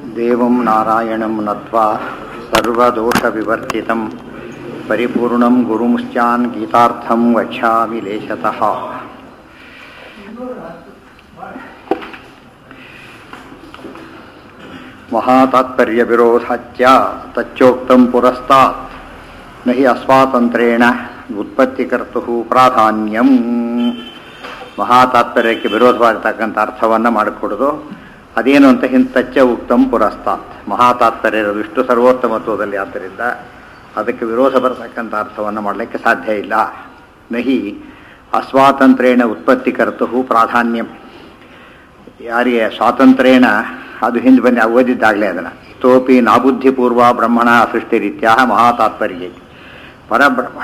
ದೇವಂ ನಾರಾಯಣಂ ನತ್ವಾ ಸರ್ವದೋಷವಿವರ್ಜಿತಂ ಪರಿಪೂರ್ಣಂ ಗುರುಮುಶ್ಚಾನ್ ಗೀತಾರ್ಥಂ ವಕ್ಷ್ಯಾಮಿ ಲೇಶತಃ ಮಹಾತಾತ್ಪರ್ಯವಿರೋಧಾಚ್ಯ ತಚ್ಚೋಕ್ತಂ ಪುರಸ್ತಾತ್ ನ ಹಿ ಅಸ್ವಾತಂತ್ರೇಣ ಉತ್ಪತ್ತಿಕರ್ತು ಪ್ರಾಧಾನ್ಯಂ ಮಹಾತಾತ್ಪರ್ಯಕ್ಕೆ ವಿರೋಧವಾಗಿರ್ತಕ್ಕಂಥ ಅರ್ಥವನ್ನು ಮಾಡಿಕೊಡೋದು ಅದೇನು ಅಂತ ಹಿಂತಚ್ಚ ಉಕ್ತಂ ಪುರಸ್ತಾತ್ ಮಹಾತಾತ್ಪರ್ಯ ವಿಷ್ಣು ಸರ್ವೋತ್ತಮತ್ವದಲ್ಲಿ ಆದ್ದರಿಂದ ಅದಕ್ಕೆ ವಿರೋಧ ಬರತಕ್ಕಂಥ ಅರ್ಥವನ್ನು ಮಾಡಲಿಕ್ಕೆ ಸಾಧ್ಯ ಇಲ್ಲ ನಹಿ ಅಸ್ವಾತಂತ್ರ್ಯೇಣ ಉತ್ಪತ್ತಿಕರ್ತು ಪ್ರಾಧಾನ್ಯಂ ಯಾರಿಗೆ ಸ್ವಾತಂತ್ರ್ಯೇಣ ಅದು ಹಿಂದೆ ಬಂದು ಓದಿದ್ದಾಗಲೇ ಅದನ್ನು ಇತೋಪಿ ನಾಬುದ್ಧಿಪೂರ್ವ ಬ್ರಹ್ಮಣ ಸೃಷ್ಟಿ ರೀತ್ಯ ಮಹಾತಾತ್ಪರ್ಯ ಪರಬ್ರಹ್ಮಣ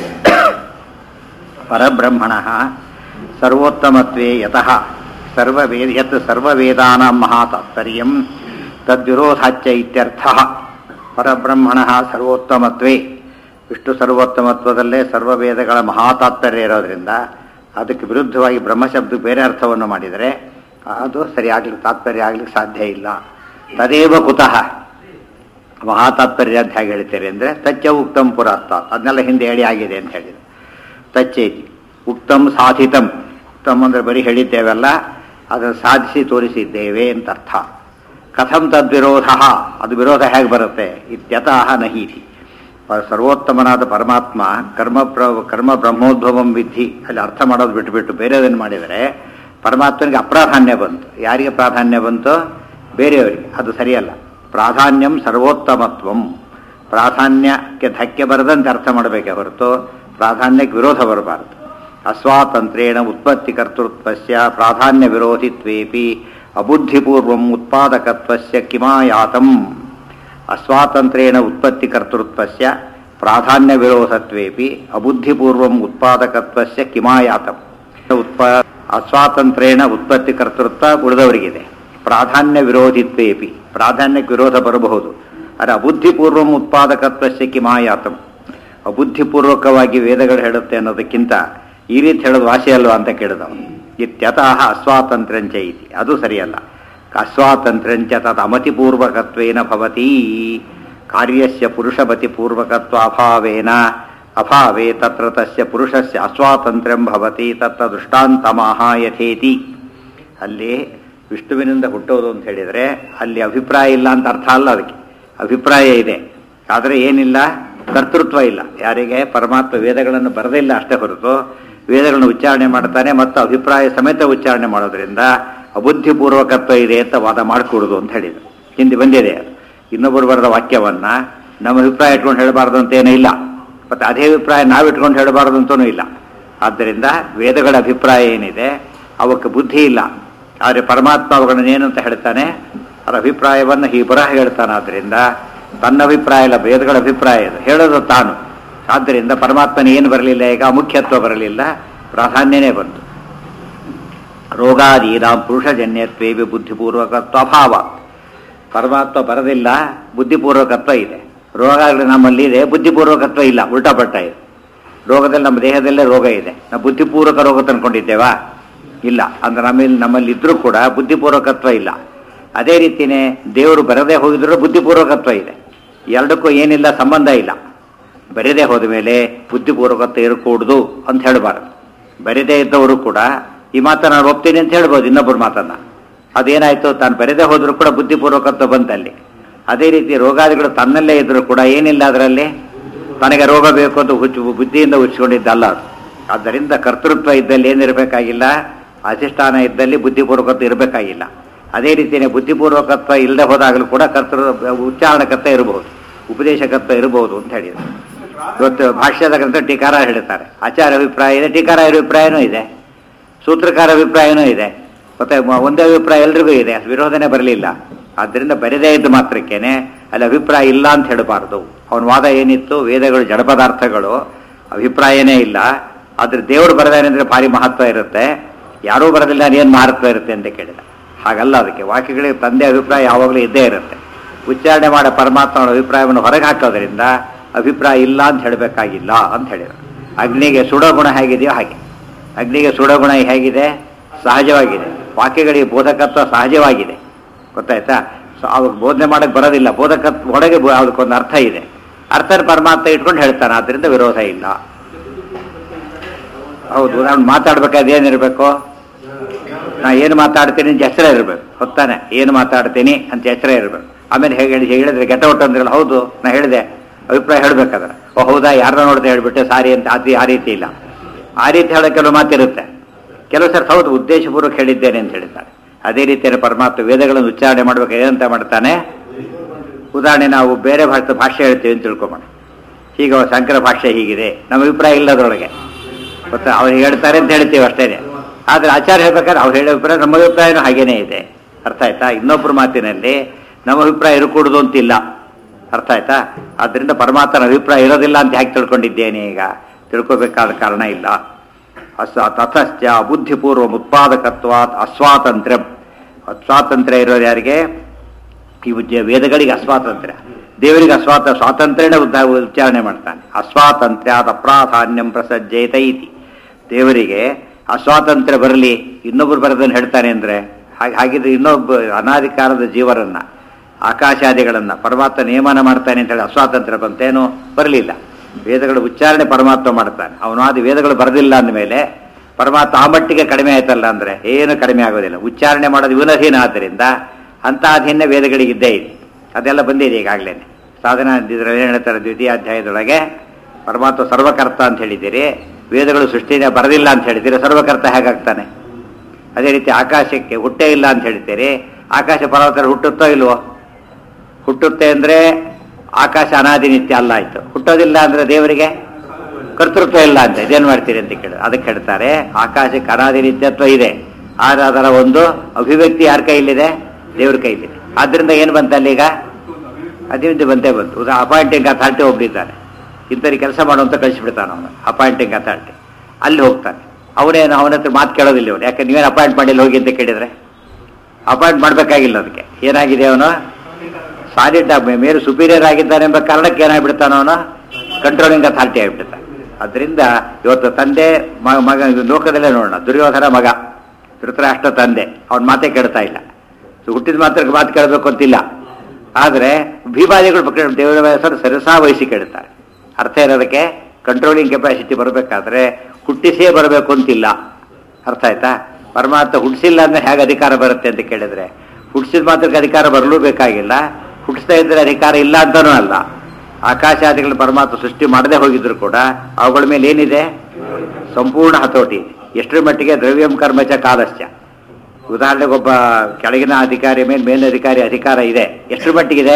ಪರಬ್ರಹ್ಮಣ ಸರ್ವೋತ್ತಮತ್ವೇ ಯತಃ ಸರ್ವವೇದ ಯತ್ ಸರ್ವವೇದಾನಾಂ ಮಹಾತಾತ್ಪರ್ಯಂ ತದ್ವಿರೋಧಾಚ್ಯ ಇತ್ಯರ್ಥ ಪರಬ್ರಹ್ಮಣ ಸರ್ವೋತ್ತಮತ್ವೇ ವಿಷ್ಣು ಸರ್ವೋತ್ತಮತ್ವದಲ್ಲೇ ಸರ್ವವೇದಗಳ ಮಹಾತಾತ್ಪರ್ಯ ಇರೋದ್ರಿಂದ ಅದಕ್ಕೆ ವಿರುದ್ಧವಾಗಿ ಬ್ರಹ್ಮಶಬ್ದಕ್ಕೆ ಬೇರೆ ಅರ್ಥವನ್ನು ಮಾಡಿದರೆ ಅದು ಸರಿಯಾಗ್ಲಿಕ್ಕೆ ತಾತ್ಪರ್ಯ ಆಗ್ಲಿಕ್ಕೆ ಸಾಧ್ಯ ಇಲ್ಲ ತದೇವ ಕುತಃ ಮಹಾತಾತ್ಪರ್ಯ ಅಂತ ಹೇಗೆ ಹೇಳ್ತೀರಿ ಅಂದರೆ ತಚ್ಚ ಉಕ್ತಂ ಪುರಾಸ್ತಾತ್ ಅದನ್ನೆಲ್ಲ ಹಿಂದೆ ಹೇಳಿ ಆಗಿದೆ ಅಂತ ಹೇಳಿದ್ರು ತಚ್ಚೇತಿ ಉಕ್ತಂ ಸಾಧಿತಂ ಉಕ್ತಂ ಅಂದರೆ ಬರೀ ಹೇಳಿದ್ದೇವೆಲ್ಲ ಅದನ್ನು ಸಾಧಿಸಿ ತೋರಿಸಿದ್ದೇವೆ ಅಂತ ಅರ್ಥ ಕಥಂ ತದ್ವಿರೋಧ ಅದು ವಿರೋಧ ಹೇಗೆ ಬರುತ್ತೆ ಇತ್ಯತಃ ನಹೀತಿ ಸರ್ವೋತ್ತಮನಾದ ಪರಮಾತ್ಮ ಕರ್ಮ ಪ್ರ ಕರ್ಮ ಬ್ರಹ್ಮೋದ್ಭವಂ ವಿಧಿ ಅಲ್ಲಿ ಅರ್ಥ ಮಾಡೋದು ಬಿಟ್ಟುಬಿಟ್ಟು ಬೇರೆದನ್ನು ಮಾಡಿದರೆ ಪರಮಾತ್ಮನಿಗೆ ಅಪ್ರಾಧಾನ್ಯ ಬಂತು ಯಾರಿಗೆ ಪ್ರಾಧಾನ್ಯ ಬಂತು ಬೇರೆಯವರಿಗೆ ಅದು ಸರಿಯಲ್ಲ ಪ್ರಾಧಾನ್ಯಂ ಸರ್ವೋತ್ತಮತ್ವಂ ಪ್ರಾಧಾನ್ಯಕ್ಕೆ ಧಕ್ಕೆ ಬರದಂತೆ ಅರ್ಥ ಮಾಡಬೇಕೇ ಹೊರತು ಪ್ರಾಧಾನ್ಯಕ್ಕೆ ವಿರೋಧ ಬರಬಾರದು ಅಸ್ವಾತಂತ್ರ್ಯೇಣ ಉತ್ಪತ್ತಿ ಕರ್ತೃತ್ವಸ್ಯ ಪ್ರಾಧಾನ್ಯ ವಿರೋಧಿತ್ವೇಪಿ ಅಬುದ್ಧಿಪೂರ್ವಂ ಉತ್ಪಾದಕತ್ವಸ್ಯ ಕಿಮಾಯಾತಂ ಅಸ್ವಾತಂತ್ರ್ಯೇಣ ಉತ್ಪತ್ತಿ ಕರ್ತೃತ್ವಸ್ಯ ಪ್ರಾಧಾನ್ಯ ವಿರೋಧತ್ವೇಪಿ ಅಬುದ್ಧಿಪೂರ್ವಂ ಉತ್ಪಾದಕತ್ವಸ್ಯ ಕಿಮಾಯಾತಂ ಉತ್ಪ ಅಸ್ವಾತಂತ್ರ್ಯೇಣ ಉತ್ಪತ್ತಿ ಕರ್ತೃತ್ವ ಉಳಿದವರಿಗಿದೆ ಪ್ರಾಧಾನ್ಯ ವಿರೋಧಿತ್ವೇಪಿ ಪ್ರಾಧಾನ್ಯಕ್ಕೆ ವಿರೋಧ ಬರಬಹುದು ಆದರೆ ಅಬುದ್ಧಿಪೂರ್ವಂ ಉತ್ಪಾದಕತ್ವಸ್ಯ ಕಿಮಾಯಾತಂ ಅಬುದ್ಧಿಪೂರ್ವಕವಾಗಿ ವೇದಗಳು ಹೇಳುತ್ತೆ ಅನ್ನೋದಕ್ಕಿಂತ ಈ ರೀತಿ ಹೇಳೋದು ವಾಸಿ ಅಲ್ವಾ ಅಂತ ಕೇಳಿದವ ಇತ್ಯತಃ ಅಸ್ವಾತಂತ್ರ್ಯಂಚ ಇತಿ ಅದು ಸರಿಯಲ್ಲ ಅಸ್ವಾತಂತ್ರ್ಯಂಚ ತತ್ ಅಮತಿಪೂರ್ವಕತ್ವೇನ ಭವತಿ ಕಾರ್ಯಸ್ಯ ಪುರುಷಮತಿಪೂರ್ವಕತ್ವ ಅಭಾವೇನ ಅಭಾವೇ ತತ್ರ ತಸ್ಯ ಪುರುಷಸ್ಯ ಅಸ್ವಾತಂತ್ರ್ಯಂ ಭವತಿ ತತ್ರ ದೃಷ್ಟಾಂತಮಃ ಯಥೇತಿ ಅಲ್ಲಿ ವಿಷ್ಣುವಿನಿಂದ ಹುಟ್ಟೋದು ಅಂತ ಹೇಳಿದರೆ ಅಲ್ಲಿ ಅಭಿಪ್ರಾಯ ಇಲ್ಲ ಅಂತ ಅರ್ಥ ಅಲ್ಲ ಅದಕ್ಕೆ ಅಭಿಪ್ರಾಯ ಇದೆ ಆದರೆ ಏನಿಲ್ಲ ಕರ್ತೃತ್ವ ಇಲ್ಲ ಯಾರಿಗೆ ಪರಮಾತ್ಮ ವೇದಗಳನ್ನು ಬರದಿಲ್ಲ ಅಷ್ಟೇ ಹೊರತು ವೇದಗಳನ್ನು ಉಚ್ಚಾರಣೆ ಮಾಡ್ತಾನೆ ಮತ್ತು ಅಭಿಪ್ರಾಯ ಸಮೇತ ಉಚ್ಚಾರಣೆ ಮಾಡೋದ್ರಿಂದ ಅಬುದ್ಧಿಪೂರ್ವಕತ್ವ ಇದೆ ಅಂತ ವಾದ ಮಾಡಿಕೊಡುದು ಅಂತ ಹೇಳಿದ್ರು ಹಿಂದೆ ಬಂದಿದೆ ಇನ್ನೊಬ್ಬರು ಬರೆದ ವಾಕ್ಯವನ್ನ ನಮ್ಮ ಅಭಿಪ್ರಾಯ ಇಟ್ಕೊಂಡು ಹೇಳಬಾರ್ದು ಅಂತೇನೂ ಇಲ್ಲ ಮತ್ತು ಅದೇ ಅಭಿಪ್ರಾಯ ನಾವು ಇಟ್ಕೊಂಡು ಹೇಳಬಾರ್ದು ಅಂತನೂ ಇಲ್ಲ ಆದ್ದರಿಂದ ವೇದಗಳ ಅಭಿಪ್ರಾಯ ಏನಿದೆ ಅವಕ್ಕೆ ಬುದ್ಧಿ ಇಲ್ಲ ಆದರೆ ಪರಮಾತ್ಮ ಅವುಗಳನ್ನ ಏನಂತ ಹೇಳ್ತಾನೆ ಅದರ ಅಭಿಪ್ರಾಯವನ್ನು ಈ ಬರಹ ಹೇಳ್ತಾನೆ ಆದ್ದರಿಂದ ತನ್ನ ಅಭಿಪ್ರಾಯ ಇಲ್ಲ ವೇದಗಳ ಅಭಿಪ್ರಾಯ ಇದೆ ಹೇಳೋದು ತಾನು ಆದ್ದರಿಂದ ಪರಮಾತ್ಮನ ಏನು ಬರಲಿಲ್ಲ ಈಗ ಮುಖ್ಯತ್ವ ಬರಲಿಲ್ಲ ಪ್ರಾಧಾನ್ಯನೇ ಬಂತು ರೋಗಾದೀನಾಂ ಪುರುಷಜನ್ಯತ್ವೇವಿ ಬುದ್ಧಿಪೂರ್ವಕತ್ವ ಅಭಾವ ಪರಮಾತ್ಮ ಬರದಿಲ್ಲ ಬುದ್ಧಿಪೂರ್ವಕತ್ವ ಇದೆ ರೋಗಗಳು ನಮ್ಮಲ್ಲಿ ಇದೆ ಬುದ್ಧಿಪೂರ್ವಕತ್ವ ಇಲ್ಲ ಉಲ್ಟಾಪಟ್ಟ ಇದೆ ರೋಗದಲ್ಲಿ ನಮ್ಮ ದೇಹದಲ್ಲೇ ರೋಗ ಇದೆ ನಾವು ಬುದ್ಧಿಪೂರ್ವಕ ರೋಗ ತಂದ್ಕೊಂಡಿದ್ದೇವಾ ಇಲ್ಲ ಅಂದ್ರೆ ನಮ್ಮಲ್ಲಿ ನಮ್ಮಲ್ಲಿ ಇದ್ರೂ ಕೂಡ ಬುದ್ಧಿಪೂರ್ವಕತ್ವ ಇಲ್ಲ ಅದೇ ರೀತಿಯೇ ದೇವರು ಬರದೇ ಹೋಗಿದ್ರು ಬುದ್ಧಿಪೂರ್ವಕತ್ವ ಇದೆ ಎರಡಕ್ಕೂ ಏನಿಲ್ಲ ಸಂಬಂಧ ಇಲ್ಲ ಬರೆದೇ ಹೋದ ಮೇಲೆ ಬುದ್ಧಿಪೂರ್ವಕತ್ವ ಇರಕೂಡ್ದು ಅಂತ ಹೇಳಬಾರದು ಬರೆದೇ ಇದ್ದವರು ಕೂಡ ಈ ಮಾತನ್ನು ನಾನು ಒಪ್ತೀನಿ ಅಂತ ಹೇಳ್ಬೋದು ಇನ್ನೊಬ್ಬರು ಮಾತನ್ನ ಅದೇನಾಯ್ತು ತಾನು ಬರೆದೇ ಹೋದರೂ ಕೂಡ ಬುದ್ಧಿಪೂರ್ವಕತ್ವ ಬಂತಲ್ಲಿ ಅದೇ ರೀತಿ ರೋಗಾದಿಗಳು ತನ್ನಲ್ಲೇ ಇದ್ರೂ ಕೂಡ ಏನಿಲ್ಲ ಅದರಲ್ಲಿ ತನಗೆ ರೋಗ ಬೇಕು ಅಂತ ಹುಚ್ಚು ಬುದ್ಧಿಯಿಂದ ಹುಚ್ಚಿಕೊಂಡಿದ್ದಲ್ಲ ಅದು ಆದ್ದರಿಂದ ಕರ್ತೃತ್ವ ಇದ್ದಲ್ಲಿ ಏನಿರಬೇಕಾಗಿಲ್ಲ ಅಧಿಷ್ಠಾನ ಇದ್ದಲ್ಲಿ ಬುದ್ಧಿಪೂರ್ವಕತ್ವ ಇರಬೇಕಾಗಿಲ್ಲ ಅದೇ ರೀತಿಯೇ ಬುದ್ಧಿಪೂರ್ವಕತ್ವ ಇಲ್ಲದೆ ಹೋದಾಗಲೂ ಕೂಡ ಕರ್ತೃ ಉಚ್ಚಾರಣಕತ್ವ ಇರಬಹುದು ಉಪದೇಶಕತ್ವ ಇರಬಹುದು ಅಂತ ಹೇಳಿದ್ರು ಇವತ್ತು ಭಾಷ್ಯದ ಗ್ರಂಥ ಟೀಕಾರ ಹೇಳ್ತಾರೆ ಆಚಾರ ಅಭಿಪ್ರಾಯ ಇದೆ ಟೀಕಾರ ಅಭಿಪ್ರಾಯನೂ ಇದೆ ಸೂತ್ರಕಾರ ಅಭಿಪ್ರಾಯನೂ ಇದೆ ಮತ್ತೆ ಒಂದೇ ಅಭಿಪ್ರಾಯ ಎಲ್ರಿಗೂ ಇದೆ ವಿರೋಧನೆ ಬರಲಿಲ್ಲ ಆದ್ದರಿಂದ ಬರೆದೇ ಇದ್ದ ಮಾತ್ರಕ್ಕೇನೆ ಅಲ್ಲಿ ಅಭಿಪ್ರಾಯ ಇಲ್ಲ ಅಂತ ಹೇಳಬಾರ್ದು ಅವನ ವಾದ ಏನಿತ್ತು ವೇದಗಳು ಜಡ ಪದಾರ್ಥಗಳು ಅಭಿಪ್ರಾಯನೇ ಇಲ್ಲ ಆದ್ರೆ ದೇವರು ಬರದಾನೆ ಅಂದ್ರೆ ಭಾರಿ ಮಹತ್ವ ಇರುತ್ತೆ ಯಾರೂ ಬರೋದಿಲ್ಲ ಏನು ಮಹತ್ವ ಇರುತ್ತೆ ಅಂತ ಕೇಳಿದ ಹಾಗಲ್ಲ ಅದಕ್ಕೆ ವಾಕ್ಯಗಳಿಗೆ ತಂದೆ ಅಭಿಪ್ರಾಯ ಯಾವಾಗಲೂ ಇದ್ದೇ ಇರುತ್ತೆ ಉಚ್ಚಾರಣೆ ಮಾಡೋ ಪರಮಾತ್ಮನ ಅಭಿಪ್ರಾಯವನ್ನು ಹೊರಗೆ ಹಾಕೋದ್ರಿಂದ ಅಭಿಪ್ರಾಯ ಇಲ್ಲ ಅಂತ ಹೇಳಬೇಕಾಗಿಲ್ಲ ಅಂತ ಹೇಳಿದರು ಅಗ್ನಿಗೆ ಸುಡಗುಣ ಹೇಗಿದೆಯೋ ಹಾಗೆ ಅಗ್ನಿಗೆ ಸುಡಗುಣ ಹೇಗಿದೆ ಸಹಜವಾಗಿದೆ ವಾಕ್ಯಗಳಿಗೆ ಬೋಧಕತ್ವ ಸಹಜವಾಗಿದೆ ಗೊತ್ತಾಯ್ತಾ ಸೊ ಅವ್ರು ಬೋಧನೆ ಮಾಡಕ್ಕೆ ಬರೋದಿಲ್ಲ ಬೋಧಕ ಒಳಗೆ ಬೋ- ಅದಕ್ಕೊಂದು ಅರ್ಥ ಇದೆ ಅರ್ಥ ಪರಮಾತ್ಮ ಇಟ್ಕೊಂಡು ಹೇಳ್ತಾನೆ ಆದ್ದರಿಂದ ವಿರೋಧ ಇಲ್ಲ ಹೌದು ನಾನು ಮಾತಾಡ್ಬೇಕಾದ್ರೆ ಏನಿರಬೇಕು ನಾ ಏನು ಮಾತಾಡ್ತೀನಿ ಅಂತ ಹೆಸರೇ ಇರಬೇಕು ಹೊತ್ತಾನೆ ಏನು ಮಾತಾಡ್ತೀನಿ ಅಂತ ಹೆಸರೇ ಇರಬೇಕು ಆಮೇಲೆ ಹೇಗೆ ಹೇಳಿ ಹೇಳಿದ್ರೆ ಗೆಟ ಔಟ್ ಅಂದ್ರಲ್ಲ ಹೌದು ನಾ ಹೇಳಿದೆ ಅಭಿಪ್ರಾಯ ಹೇಳ್ಬೇಕಾದ್ರೆ ಓ ಹೌದಾ ಯಾರನ್ನ ನೋಡಿದೆ ಹೇಳ್ಬಿಟ್ಟೆ ಸಾರಿ ಅಂತ ಅದು ಆ ರೀತಿ ಇಲ್ಲ ಆ ರೀತಿ ಹೇಳೋ ಕೆಲವು ಮಾತಿರುತ್ತೆ ಕೆಲವು ಸರ್ ಹೌದು ಉದ್ದೇಶಪೂರ್ವಕ ಹೇಳಿದ್ದೇನೆ ಅಂತ ಹೇಳ್ತಾರೆ ಅದೇ ರೀತಿಯ ಪರಮಾತ್ಮ ವೇದಗಳನ್ನು ಉಚ್ಚಾರಣೆ ಮಾಡ್ಬೇಕು ಏನಂತ ಮಾಡ್ತಾನೆ ಉದಾಹರಣೆ ನಾವು ಬೇರೆ ಭಾಷೆ ಭಾಷೆ ಹೇಳ್ತೀವಿ ಅಂತ ತಿಳ್ಕೊಂಬೋಣ ಹೀಗೆ ಶಂಕರ ಭಾಷೆ ಹೀಗಿದೆ ನಮ್ಮ ಅಭಿಪ್ರಾಯ ಇಲ್ಲ ಅದರೊಳಗೆ ಗೊತ್ತಾ ಅವ್ರು ಹೇಳ್ತಾರೆ ಅಂತ ಹೇಳ್ತೀವಿ ಅಷ್ಟೇ ಆದ್ರೆ ಆಚಾರ್ಯ ಹೇಳ್ಬೇಕಾದ್ರೆ ಅವ್ರು ಹೇಳೋ ಅಭಿಪ್ರಾಯ ನಮ್ಮ ಅಭಿಪ್ರಾಯನೂ ಹಾಗೇನೇ ಇದೆ ಅರ್ಥ ಆಯ್ತಾ ಇನ್ನೊಬ್ಬರ ಮಾತಿನಲ್ಲಿ ನಮ್ಮ ಅಭಿಪ್ರಾಯ ಇರಕೂಡುದು ಅಂತಿಲ್ಲ ಅರ್ಥ ಆಯ್ತಾ ಆದ್ರಿಂದ ಪರಮಾತ್ಮನ ಅಭಿಪ್ರಾಯ ಇರೋದಿಲ್ಲ ಅಂತ ಯಾಕೆ ತಿಳ್ಕೊಂಡಿದ್ದೇನೆ ಈಗ ತಿಳ್ಕೋಬೇಕಾದ ಕಾರಣ ಇಲ್ಲ ಅಸ್ ತಥಶ್ಚ ಬುದ್ಧಿಪೂರ್ವ ಉತ್ಪಾದಕತ್ವಾತ್ ಅಸ್ವಾತಂತ್ರ್ಯ ಅಸ್ವಾತಂತ್ರ್ಯ ಇರೋದು ಯಾರಿಗೆ ಈ ಉಜ್ಜ- ವೇದಗಳಿಗೆ ಅಸ್ವಾತಂತ್ರ್ಯ ದೇವರಿಗೆ ಅಸ್ವಾತ ಸ್ವಾತಂತ್ರ್ಯನೇ ಉದ್ದ- ಉಚ್ಚಾರಣೆ ಮಾಡ್ತಾನೆ ಅಸ್ವಾತಂತ್ರ್ಯಾದ ಪ್ರಾಧಾನ್ಯಂ ಪ್ರಸಜ್ಜೇತ ಇತಿ ದೇವರಿಗೆ ಅಸ್ವಾತಂತ್ರ್ಯ ಬರಲಿ ಇನ್ನೊಬ್ಬರು ಬರೋದನ್ನು ಹೇಳ್ತಾನೆ ಅಂದ್ರೆ ಹಾಗೆ ಹಾಗಿದ್ರೆ ಇನ್ನೊಬ್ಬ ಅನಾಧಿಕಾರದ ಜೀವರನ್ನ ಆಕಾಶಾದಿಗಳನ್ನ ಪರಮಾತ್ಮ ನಿಯಮನ ಮಾಡ್ತಾನೆ ಅಂತ ಹೇಳಿ ಅಸ್ವಾತಂತ್ರ್ಯ ಬಂತೇನು ಬರಲಿಲ್ಲ ವೇದಗಳ ಉಚ್ಚಾರಣೆ ಪರಮಾತ್ಮ ಮಾಡ್ತಾನೆ ಅವನಾದ ವೇದಗಳು ಬರದಿಲ್ಲ ಅಂದಮೇಲೆ ಪರಮಾತ್ಮ ಆ ಮಟ್ಟಿಗೆ ಕಡಿಮೆ ಆಯ್ತಲ್ಲ ಅಂದ್ರೆ ಏನು ಕಡಿಮೆ ಆಗೋದಿಲ್ಲ ಉಚ್ಚಾರಣೆ ಮಾಡೋದು ಇವನಧೀನ ಆದ್ದರಿಂದ ಅಂತ ಅಧೀನ ವೇದಗಳಿಗಿದ್ದೇ ಇದೆ ಅದೆಲ್ಲ ಬಂದಿದೆ ಈಗಾಗಲೇ ಸಾಧನ ಇದ್ರಲ್ಲಿ ಏನು ಹೇಳ್ತಾರೆ ದ್ವಿತೀಯಾಧ್ಯಾಯದೊಳಗೆ ಪರಮಾತ್ಮ ಸರ್ವಕರ್ತ ಅಂತ ಹೇಳಿದ್ದೀರಿ ವೇದಗಳು ಸೃಷ್ಟಿನೇ ಬರದಿಲ್ಲ ಅಂತ ಹೇಳಿದ್ದೀರಿ ಸರ್ವಕರ್ತ ಹೇಗಾಗ್ತಾನೆ ಅದೇ ರೀತಿ ಆಕಾಶಕ್ಕೆ ಹುಟ್ಟೇ ಇಲ್ಲ ಅಂತ ಹೇಳ್ತೀರಿ ಆಕಾಶ ಪರ್ವತ ಹುಟ್ಟುತ್ತೋ ಇಲ್ವೋ ಹುಟ್ಟುತ್ತೆ ಅಂದ್ರೆ ಆಕಾಶ ಅನಾದಿ ನಿತ್ಯ ಅಲ್ಲ ಆಯ್ತು ಹುಟ್ಟೋದಿಲ್ಲ ಅಂದ್ರೆ ದೇವರಿಗೆ ಕರ್ತೃತ್ವ ಇಲ್ಲ ಅಂತ ಇದೇನ್ ಮಾಡ್ತೀರಿ ಅಂತ ಕೇಳಿ ಅದಕ್ಕೆ ಹೇಳ್ತಾರೆ ಆಕಾಶಕ್ಕೆ ಅನಾದಿ ನಿತ್ಯತ್ವ ಇದೆ ಆದ್ರೆ ಅದರ ಒಂದು ಅಭಿವ್ಯಕ್ತಿ ಯಾರ ಕೈಲಿದೆ ದೇವ್ರ ಕೈಲಿದೆ ಆದ್ರಿಂದ ಏನು ಬಂತಲ್ಲ ಈಗ ಅದೇ ಬಂದೇ ಬಂತು ಉದಾ ಅಪಾಯಿಂಟಿಂಗ್ ಅಥಾರಿಟಿ ಒಬ್ಬರಿದ್ದಾರೆ ಇಂಥವ್ರಿಗೆ ಕೆಲಸ ಮಾಡುವಂತ ಕಳಿಸ್ಬಿಡ್ತಾನೆ ಅವನು ಅಪಾಯಿಂಟಿಂಗ್ ಅಥಾರಿಟಿ ಅಲ್ಲಿ ಹೋಗ್ತಾನೆ ಅವನೇನು ಅವನ ಹತ್ರ ಮಾತು ಕೇಳೋದಿಲ್ಲ ಅವನು ಯಾಕೆ ನೀವೇನು ಅಪಾಯಿಂಟ್ ಮಾಡಿಲ್ಲ ಹೋಗಿ ಅಂತ ಕೇಳಿದ್ರೆ ಅಪಾಯಿಂಟ್ ಮಾಡಬೇಕಾಗಿಲ್ಲ ಅದಕ್ಕೆ ಏನಾಗಿದೆ ಅವನು ಸಾಲಿಡ್ ಮೇಲೆ ಸುಪೀರಿಯರ್ ಆಗಿದ್ದಾನೆ ಎಂಬ ಕಾರಣಕ್ಕೆ ಏನಾಗ್ಬಿಡ್ತಾನ ಅವನು ಕಂಟ್ರೋಲಿಂಗ್ ಅಥಾರಿಟಿ ಆಗಿಬಿಡ್ತಾನೆ ಅದರಿಂದ ಇವತ್ತು ತಂದೆ ಮ- ಮಗ ಇದು ಲೋಕದಲ್ಲೇ ನೋಡೋಣ ದುರ್ಯೋಧನ ಮಗ ಧೃತರಾಷ್ಟ್ರ ತಂದೆ ಅವನ ಮಾತೇ ಕೇಳ್ತಾ ಇಲ್ಲ ಸೊ ಹುಟ್ಟಿದ ಮಾತ್ರ ಮಾತು ಕೇಳಬೇಕು ಅಂತಿಲ್ಲ ಆದರೆ ಭೀಮಾದಿಗಳು ಪಕ್ಕ ದೇವರ ಹೆಸರು ಸರಸಾ ವಹಿಸಿ ಕೇಳ್ತಾರೆ ಅರ್ಥ ಇರೋದಕ್ಕೆ ಕಂಟ್ರೋಲಿಂಗ್ ಕೆಪಾಸಿಟಿ ಬರಬೇಕಾದ್ರೆ ಹುಟ್ಟಿಸೇ ಬರಬೇಕು ಅಂತಿಲ್ಲ ಅರ್ಥ ಆಯ್ತಾ ಪರಮಾತ್ಮ ಹುಟ್ಟಿಸಿಲ್ಲ ಅಂದ್ರೆ ಹೇಗೆ ಅಧಿಕಾರ ಬರುತ್ತೆ ಅಂತ ಕೇಳಿದ್ರೆ ಹುಟ್ಟಿಸಿದ ಮಾತ್ರಕ್ಕೆ ಅಧಿಕಾರ ಬರಲೂ ಬೇಕಾಗಿಲ್ಲ ಹುಟ್ಟಿಸ್ತಾ ಇದ್ರೆ ಅಧಿಕಾರ ಇಲ್ಲ ಅಂತಾನೂ ಅಲ್ಲ ಆಕಾಶಾದಿಗಳ ಪರಮಾತ್ಮ ಸೃಷ್ಟಿ ಮಾಡದೆ ಹೋಗಿದ್ರು ಕೂಡ ಅವುಗಳ ಮೇಲೆ ಏನಿದೆ ಸಂಪೂರ್ಣ ಹತೋಟಿ ಇದೆ ಎಷ್ಟರ ಮಟ್ಟಿಗೆ ದ್ರವ್ಯಂ ಕರ್ಮಚ ಕಾಲಶ್ಚ ಉದಾಹರಣೆಗೆ ಒಬ್ಬ ಕೆಳಗಿನ ಅಧಿಕಾರಿ ಮೇಲೆ ಮೇಲಧಿಕಾರಿ ಅಧಿಕಾರ ಇದೆ ಎಷ್ಟರ ಮಟ್ಟಿಗಿದೆ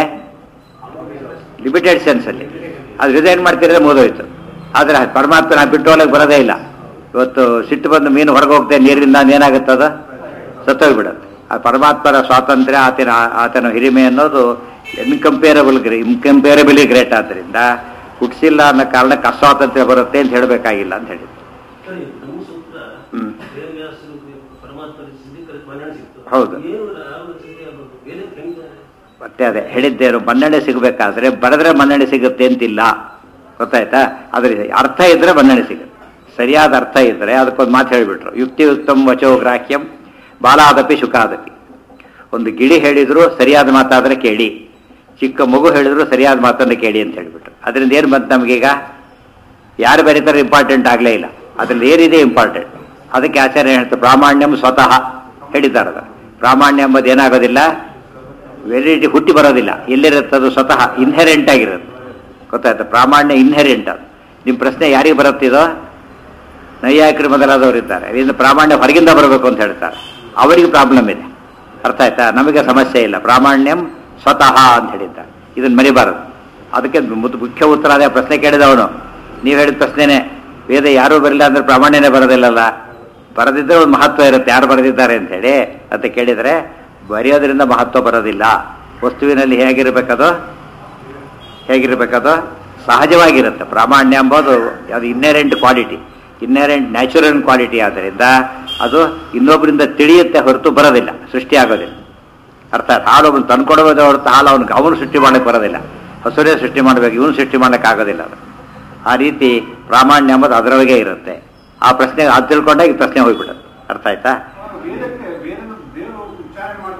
ಲಿಮಿಟೆಡ್ ಸೆನ್ಸಲ್ಲಿ ಅದು ರಿಸೈನ್ ಮಾಡ್ತಿದ್ರೆ ಮುಗಿದೋಯ್ತು ಆದರೆ ಪರಮಾತ್ಮ ನಾ ಬಿಟ್ಟು ಹೋಗ್ಲಿಕ್ಕೆ ಬರೋದೇ ಇಲ್ಲ ಇವತ್ತು ಸಿಟ್ಟು ಬಂದು ಮೀನು ಹೊರಗೆ ಹೋಗ್ತೇನೆ ನೀರಿಂದ ಏನಾಗುತ್ತದ ಸತ್ತೋಗ್ಬಿಡುತ್ತೆ ಆ ಪರಮಾತ್ಮರ ಸ್ವಾತಂತ್ರ್ಯ ಆತನ ಆತನ ಹಿರಿಮೆ ಅನ್ನೋದು ಇನ್ಕಂಪೇರಬಲ್ ಗ್ರೇ ಇನ್ಕಂಪೇರಬಲಿ ಗ್ರೇಟ್ ಆದ್ದರಿಂದ ಹುಟ್ಟಿಸಿಲ್ಲ ಅನ್ನೋ ಕಾರಣಕ್ಕೆ ಅಸ್ವಾತಂತ್ರ್ಯ ಬರುತ್ತೆ ಅಂತ ಹೇಳಬೇಕಾಗಿಲ್ಲ ಅಂತ ಹೇಳಿ ಸರಿ, ನಮ್ಮ ಸೂತ್ರ ಹ್ಮ್. ವೇದವ್ಯಾಸರು ಪರಮಾತ್ಮನ ಸಿದ್ಧೀಕರಿಸಿ ಮನ್ನಣೆ ಸಿಕ್ತು ಹೌದು. ಏನು ಯಾವ ಸಿದ್ಧಿ ಆಗ್ಬೇಕು ವೇದಕ್ಕೆ ಹೆಂಗೆ ಮತ್ತೆ ಅದೇ ಹೇಳಿದ್ದೇನು ಮನ್ನಣೆ ಸಿಗಬೇಕಾದ್ರೆ ಬರೆದ್ರೆ ಮನ್ನಣೆ ಸಿಗುತ್ತೆ ಅಂತಿಲ್ಲ ಗೊತ್ತಾಯ್ತಾ ಅದ್ರ ಅರ್ಥ ಇದ್ರೆ ಮನ್ನಣೆ ಸಿಗುತ್ತೆ ಸರಿಯಾದ ಅರ್ಥ ಇದ್ರೆ ಅದಕ್ಕೊಂದು ಮಾತು ಹೇಳಿಬಿಟ್ರು ಯುಕ್ತಿಯುಕ್ತಂ ವಚೋ ಗ್ರಾಹ್ಯಂ ಬಾಲಾದಪಿ ಶುಕಾದಪಿ ಒಂದು ಗಿಳಿ ಹೇಳಿದ್ರು ಸರಿಯಾದ ಮಾತಾದ್ರೆ ಕೇಳಿ ಚಿಕ್ಕ ಮಗು ಹೇಳಿದ್ರು ಸರಿಯಾದ ಮಾತನ್ನು ಕೇಳಿ ಅಂತ ಹೇಳಿಬಿಟ್ರು ಅದರಿಂದ ಏನು ಬಂತು ನಮಗೀಗ ಯಾರು ಬರೀತಾರೆ ಇಂಪಾರ್ಟೆಂಟ್ ಆಗಲೇ ಇಲ್ಲ ಅದ್ರಲ್ಲಿ ಏನಿದೆ ಇಂಪಾರ್ಟೆಂಟ್ ಅದಕ್ಕೆ ಆಚಾರ್ಯ ಹೇಳ್ತಾರೆ ಪ್ರಾಮಾಣ್ಯಂ ಸ್ವತಃ ಹೇಳಿದ್ದಾರೆ ಅದು ಪ್ರಾಮಾಣ್ಯ ಎಂಬುದು ಏನಾಗೋದಿಲ್ಲ ವೆರೈಟಿ ಹುಟ್ಟಿ ಬರೋದಿಲ್ಲ ಎಲ್ಲಿರುತ್ತೆ ಅದು ಸ್ವತಃ ಇನ್ಹೆರೆಂಟ್ ಆಗಿರುತ್ತೆ ಗೊತ್ತಾಯ್ತಾ ಪ್ರಾಮಾಣ್ಯ ಇನ್ಹೆರೆಂಟ್ ಅದು ನಿಮ್ಮ ಪ್ರಶ್ನೆ ಯಾರಿಗೆ ಬರುತ್ತಿದೋ ನೈಯಾಯಿಕರು ಮೊದಲಾದವರು ಇದ್ದಾರೆ ಇದರಿಂದ ಪ್ರಾಮಾಣ್ಯ ಹೊರಗಿಂದ ಬರಬೇಕು ಅಂತ ಹೇಳ್ತಾರೆ ಅವರಿಗೆ ಪ್ರಾಬ್ಲಮ್ ಇದೆ ಅರ್ಥ ಆಯ್ತಾ ನಮಗೆ ಸಮಸ್ಯೆ ಇಲ್ಲ ಪ್ರಾಮಾಣ್ಯಂ ಸ್ವತಃ ಅಂತ ಹೇಳಿದ್ದಾರೆ ಇದನ್ನ ಮರಿಬಾರದು ಅದಕ್ಕೆ ಮುದ್- ಮುಖ್ಯ ಉತ್ತರ ಅದೇ ಪ್ರಶ್ನೆ ಕೇಳಿದವನು ನೀವು ಹೇಳಿದ ಪ್ರಶ್ನೆನೇ ವೇದ ಯಾರೂ ಬರಲಿಲ್ಲ ಅಂದ್ರೆ ಪ್ರಾಮಾಣ್ಯನೇ ಬರೋದಿಲ್ಲಲ್ಲ ಬರೆದಿದ್ದರೆ ಒಂದು ಮಹತ್ವ ಇರುತ್ತೆ ಯಾರು ಬರೆದಿದ್ದಾರೆ ಅಂತ ಹೇಳಿ ಅಂತ ಕೇಳಿದರೆ ಬರೆಯೋದ್ರಿಂದ ಮಹತ್ವ ಬರೋದಿಲ್ಲ ವಸ್ತುವಿನಲ್ಲಿ ಹೇಗಿರಬೇಕದು ಹೇಗಿರಬೇಕದು ಸಹಜವಾಗಿರುತ್ತೆ ಪ್ರಾಮಾಣ್ಯ ಎಂಬುದು ಅದು inherent quality inherent natural quality ಆದ್ದರಿಂದ ಅದು ಇನ್ನೊಬ್ಬರಿಂದ ತಿಳಿಯುತ್ತೆ ಹೊರತು ಬರೋದಿಲ್ಲ ಸೃಷ್ಟಿ ಆಗೋದಿಲ್ಲ ಅರ್ಥಾತ್ ಹಾಲು ಅವನು ತಂದ್ಕೊಡೋದೇ ಹೊರತು ಹಾಲು ಅವನಿಗೆ ಅವನು ಸೃಷ್ಟಿ ಮಾಡಕ್ಕೆ ಬರೋದಿಲ್ಲ ಹಸುರೇ ಸೃಷ್ಟಿ ಮಾಡಬೇಕು ಇವನು ಸೃಷ್ಟಿ ಮಾಡಕ್ಕೆ ಆಗೋದಿಲ್ಲ ಅದು ಆ ರೀತಿ ಪ್ರಾಮಾಣ್ಯ ಎಂಬುದು ಅದರೊಳಗೆ ಇರುತ್ತೆ ಆ ಪ್ರಶ್ನೆ ಅದು ತಿಳ್ಕೊಂಡಾಗ ಈ ಪ್ರಶ್ನೆ ಹೋಗ್ಬಿಡುತ್ತೆ ಅರ್ಥ ಆಯ್ತಾ ವೇದಕ್ಕೆ ವೇದನ ದೇವರು ಉಚ್ಚಾರಣೆ ಮಾಡ್ತಾರೆ